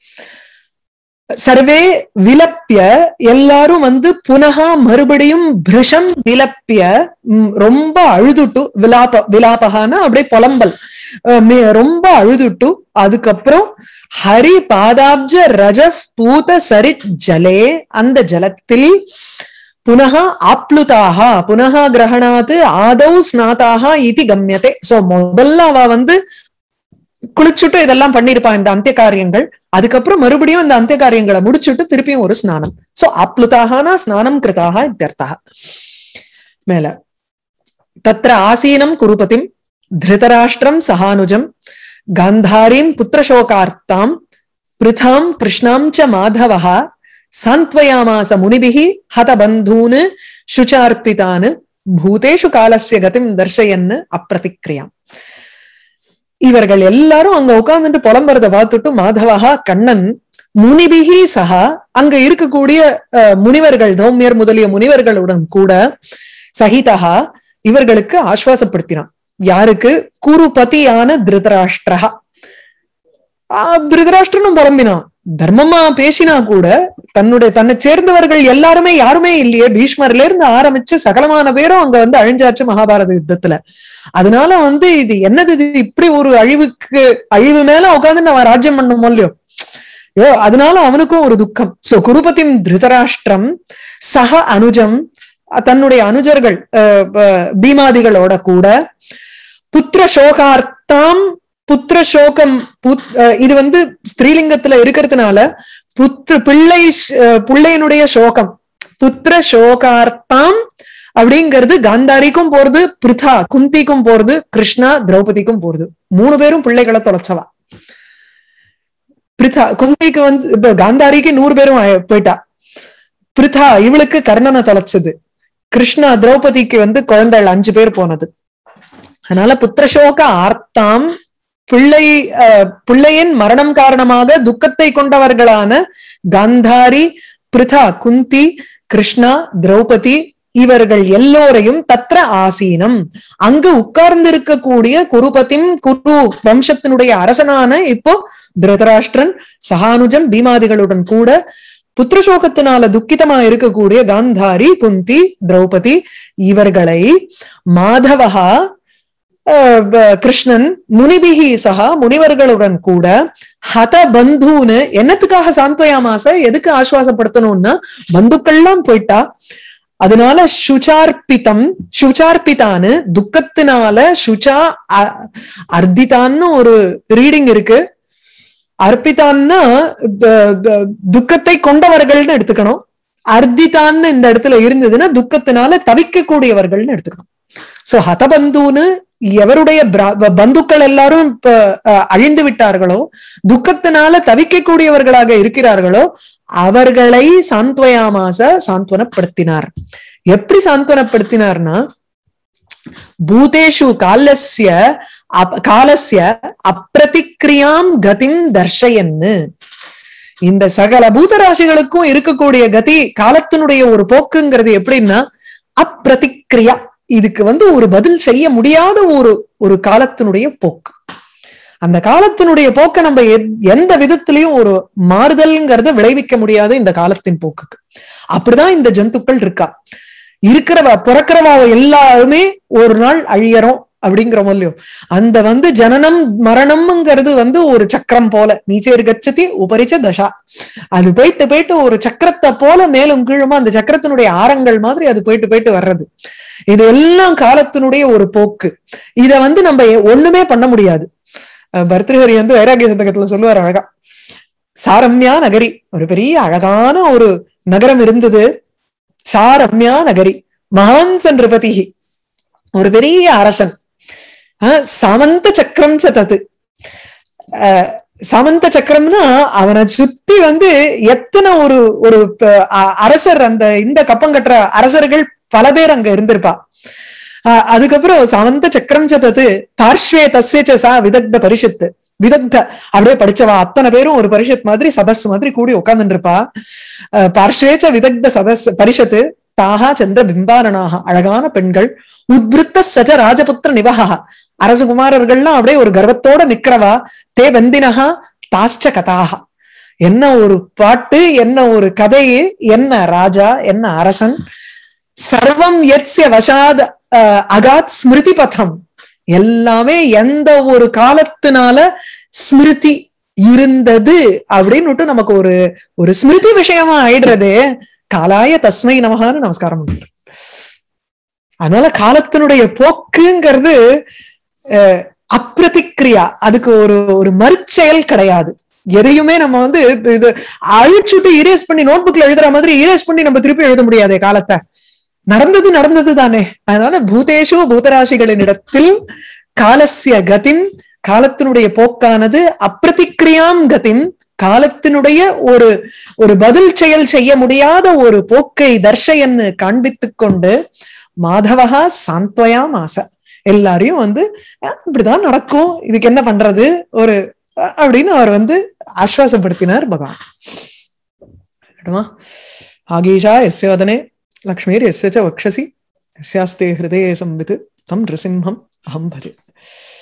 சர்வே விலப்பிய எல்லாரும் வந்து புனகா மறுபடியும் பிருஷம் விலப்பிய ம், ரொம்ப அழுதுட்டு விலாப விலாபகான அப்படியே புலம்பல் அஹ், மே- ரொம்ப அழுதுட்டு அதுக்கப்புறம் ஹரி பாதாப்ஜ ரஜ பூத சரி ஜலே அந்த ஜலத்தில் புனக ஆப்ளுதாக புனக கிரகணாத் ஆதௌ ஸ்நாதாக இது கம்யதே சோ முதல்ல அவ வந்து குளிச்சுட்டு இதெல்லாம் பண்ணிருப்பா இந்த அந்திய காரியங்கள் அதுக்கப்புறம் மறுபடியும் இந்த அந்திய காரியங்களை முடிச்சுட்டு திருப்பியும் ஒரு ஸ்நானம் சோ ஆப்ளுதாகனா ஸ்நானம் கிருதாக இத்தியர்த்தः மேல தத்ர ஆசீனம் குருபதிம் திருதராஷ்டிரம் சகானுஜம் காந்தாரீம் புத்திரசோகார்த்தாம் பிருதாம் கிருஷ்ணாம் ச மாதவः சாந்த்வயாமாச முனிபிः ஹதபந்தூன் சுச்சார்ப்பிதான் பூதேஷு காலஸ்ய கதிம் தர்ஷயன்னு அப்பிரதிக்ரியாம் இவர்கள் எல்லாரும் அங்க உட்கார்ந்துட்டு புலம்புறத பார்த்துட்டு மாதவஹா கண்ணன் முனிபிகி சகா அங்க இருக்கக்கூடிய அஹ், முனிவர்கள் தௌமியர் முதலிய முனிவர்களுடன் கூட சகிதா இவர்களுக்கு ஆஸ்வாசப்படுத்தினான் யாருக்கு குருபதியான திருதராஷ்டிரஹா ஆஹ் திருதராஷ்டிரனும் புலம்பினான் தர்மமா பேசினா கூட தன்னுடைய தன்னை சேர்ந்தவர்கள் எல்லாருமே யாருமே இல்லையே பீஷ்மர்ல இருந்து ஆரம்பிச்சு சகலமான பேரும் அங்க வந்து அழிஞ்சாச்சு மகாபாரத யுத்தத்துல அதனால வந்து இது என்னது இது இப்படி ஒரு அழிவுக்கு அழிவு மேல உட்காந்து நம்ம ராஜ்யம் பண்ணணும் இல்லையோ யோ அதனால அவனுக்கும் ஒரு துக்கம் சோ குருபதிம் திருதராஷ்டிரம் சக அனுஜம் தன்னுடைய அனுஜர்கள் அஹ், அஹ், பீமாதிகளோட கூட புத்திர சோகார்த்தாம் புத்திர சோகம் புத்- அஹ், இது வந்து ஸ்திரீலிங்கத்துல இருக்கிறதுனால புத்திர பிள்ளை ஷ்- அஹ், பிள்ளையினுடைய சோகம் புத்திர சோகார்த்தாம் அப்படிங்கிறது காந்தாரிக்கும் போறது பிருதா குந்திக்கும் போறது கிருஷ்ணா திரௌபதிக்கும் போறது மூணு பேரும் பிள்ளைகளை தொலைச்சவா பிரிதா குந்திக்கு வந்து இப்ப காந்தாரிக்கு நூறு பேரும் ஆய- போயிட்டா பிரிதா இவளுக்கு கர்ணனை தொலைச்சது கிருஷ்ணா திரௌபதிக்கு வந்து குழந்தைகள் அஞ்சு பேர் போனது அதனால புத்திரசோக ஆர்த்தாம் பிள்ளை அஹ், பிள்ளையின் மரணம் காரணமாக துக்கத்தை கொண்டவர்களான காந்தாரி பிருதா குந்தி கிருஷ்ணா திரௌபதி இவர்கள் எல்லோரையும் தத்ர ஆசீனம் அங்கு உட்கார்ந்து இருக்கக்கூடிய குருபதிம் குரு வம்சத்தினுடைய அரசனான இப்போ திருதராஷ்டிரன் சகானுஜன் பீமாதிகளுடன் கூட புத்திரசோகத்தினால துக்கிதமா இருக்கக்கூடிய காந்தாரி குந்தி திரௌபதி இவர்களை மாதவகா அஹ், ப- கிருஷ்ணன் முனிபிகி சகா முனிவர்களுடன் கூட ஹத பந்துன்னு என்னத்துக்காக சாந்தயாமாச எதுக்கு ஆசுவாசப்படுத்தணும்னா பந்துக்கள்லாம் போயிட்டா அதனால சுச்சார்பிதம் சுச்சார்பிதான்னு துக்கத்தினால சுச்சா அ- அர்த்திதான்னு ஒரு ரீடிங் இருக்கு அர்ப்பிதான்னா த- த- துக்கத்தை கொண்டவர்கள்னு எடுத்துக்கணும் அர்த்திதான்னு இந்த இடத்துல இருந்ததுன்னா துக்கத்தினால தவிக்கக்கூடியவர்கள்னு எடுத்துக்கணும் சோ ஹதபந்துன்னு எவருடைய பிரா- ப- பந்துக்கள் எல்லாரும் இப்ப அஹ், அழிந்து விட்டார்களோ துக்கத்தினால தவிக்கக்கூடியவர்களாக இருக்கிறார்களோ அவர்களை சாந்த்வயாமாச சாந்த்வனப்படுத்தினார் எப்படி சாந்த்வனப்படுத்தினார்னா பூதேஷு காலஸ்ய அப்- காலஸ்ய அப்பிரதிக்ரியாம் கதிம் தர்ஷயன்னு இந்த சகல பூதராசிகளுக்கும் இருக்கக்கூடிய கதி காலத்தினுடைய ஒரு போக்குங்கிறது எப்படின்னா அப்பிரதிக்ரியா இதுக்கு வந்து ஒரு பதில் செய்ய முடியாத ஒரு ஒரு காலத்தினுடைய போக்கு அந்த காலத்தினுடைய போக்கை நம்ம எத்- எந்த விதத்திலையும் ஒரு மாறுதல்ங்கிறத விளைவிக்க முடியாத இந்த காலத்தின் போக்குக்கு அப்படிதான் இந்த ஜந்துக்கள் இருக்கா இருக்கிறவ பிறக்கிறவ எல்லாருமே ஒரு நாள் அழியறோம் அப்படிங்கிறோம் இல்லையோ அந்த வந்து ஜனனம் மரணம்ங்கிறது வந்து ஒரு சக்கரம் போல நீச்சேர் கச்சதி உபரிச்ச தசா அது போயிட்டு போயிட்டு ஒரு சக்கரத்தை போல மேலும் கீழுமா அந்த சக்கரத்தினுடைய ஆரங்கள் மாதிரி அது போயிட்டு போயிட்டு வர்றது இது எல்லாம் காலத்தினுடைய ஒரு போக்கு இத வந்து நம்ம எ- ஒண்ணுமே பண்ண முடியாது அஹ் பர்திருஹரி வந்து வைராகிய சதகத்துல சொல்லுவார் அழகா சாரம்யா நகரி ஒரு பெரிய அழகான ஒரு நகரம் இருந்தது சாரம்யா நகரி மகான் சந்திரபதி ஒரு பெரிய அரசன் அஹ் சமந்த சக்கரம் சதது அஹ் சமந்த சக்கரம்னா அவனை சுத்தி வந்து எத்தனை ஒரு ஒரு ப- அ- அரசர் அந்த இந்த கப்பம் கட்டுற அரசர்கள் பல பேர் அங்க இருந்திருப்பா அஹ் அதுக்கப்புறம் சமந்த சக்கரம் சதது பார்ஷ்வே தஸ்ய ச சா விதக்த பரிஷத்து விதக்த அப்படியே படிச்சவா அத்தனை பேரும் ஒரு பரிஷத் மாதிரி சதஸ் மாதிரி கூடி உட்கார்ந்துட்டு இருப்பா அஹ் பார்ஷ்வேச்ச விதக்த சதஸ் பரிஷத்து தாகா சந்திர பிம்பாரணாக அழகான பெண்கள் உத்ருத்த சஜ ராஜபுத்திர நிவகா அரசகுமாரர்கள்லாம் அப்படியே ஒரு கர்வத்தோட நிக்கிறவா தே வெந்தினகா தாஷ்ட கதாகா என்ன ஒரு பாட்டு என்ன ஒரு கதை என்ன ராஜா என்ன அரசன் சர்வம் எத்ய வசாத் அஹ், அகாத் ஸ்மிருதி பதம் எல்லாமே எந்த ஒரு காலத்தினால ஸ்மிருதி இருந்தது அப்படின்னுட்டு நமக்கு ஒரு ஒரு ஸ்மிருதி விஷயமா ஆயிடுறதே காலாய தஸ்மை நமகான்னு நமஸ்காரம் பண்றோம் அதனால காலத்தினுடைய போக்குங்கிறது அஹ், அப்பிரதிக்ரியா அதுக்கு ஒரு ஒரு மறுச்செயல் கிடையாது எதையுமே நம்ம வந்து இப்ப இது அழிச்சுட்டு இரேஸ் பண்ணி நோட்புக்ல எழுதுற மாதிரி இரேஸ் பண்ணி நம்ம திருப்பி எழுத முடியாதே காலத்தை நடந்தது நடந்தது தானே அதனால பூதேஷு பூதராசிகளின் இடத்தில் காலசிய கதிம் காலத்தினுடைய போக்கானது அப்பிரதிக்ரியாம் கதிம் காலத்தினுடைய ஒரு ஒரு பதில் செயல் செய்ய முடியாத ஒரு போக்கை தர்ஷயன்னு காண்பித்துக் கொண்டு மாதவகா சாந்த்வயாம் ஆசை எல்லாரையும் வந்து அஹ், இப்படிதான் நடக்கும் இதுக்கு என்ன பண்றது ஒரு அஹ், அப்படின்னு அவர் வந்து ஆஸ்வாசப்படுத்தினார் பகவான் விடுமா? ஆகீஷா எஸ்ய வதனே லக்ஷ்மீர் எஸ்ய ச வக்ஷசி எஸ்யாஸ்தே ஹிருதயே சம்வித் தம் நிருசிம்ஹம் அஹம் பஜே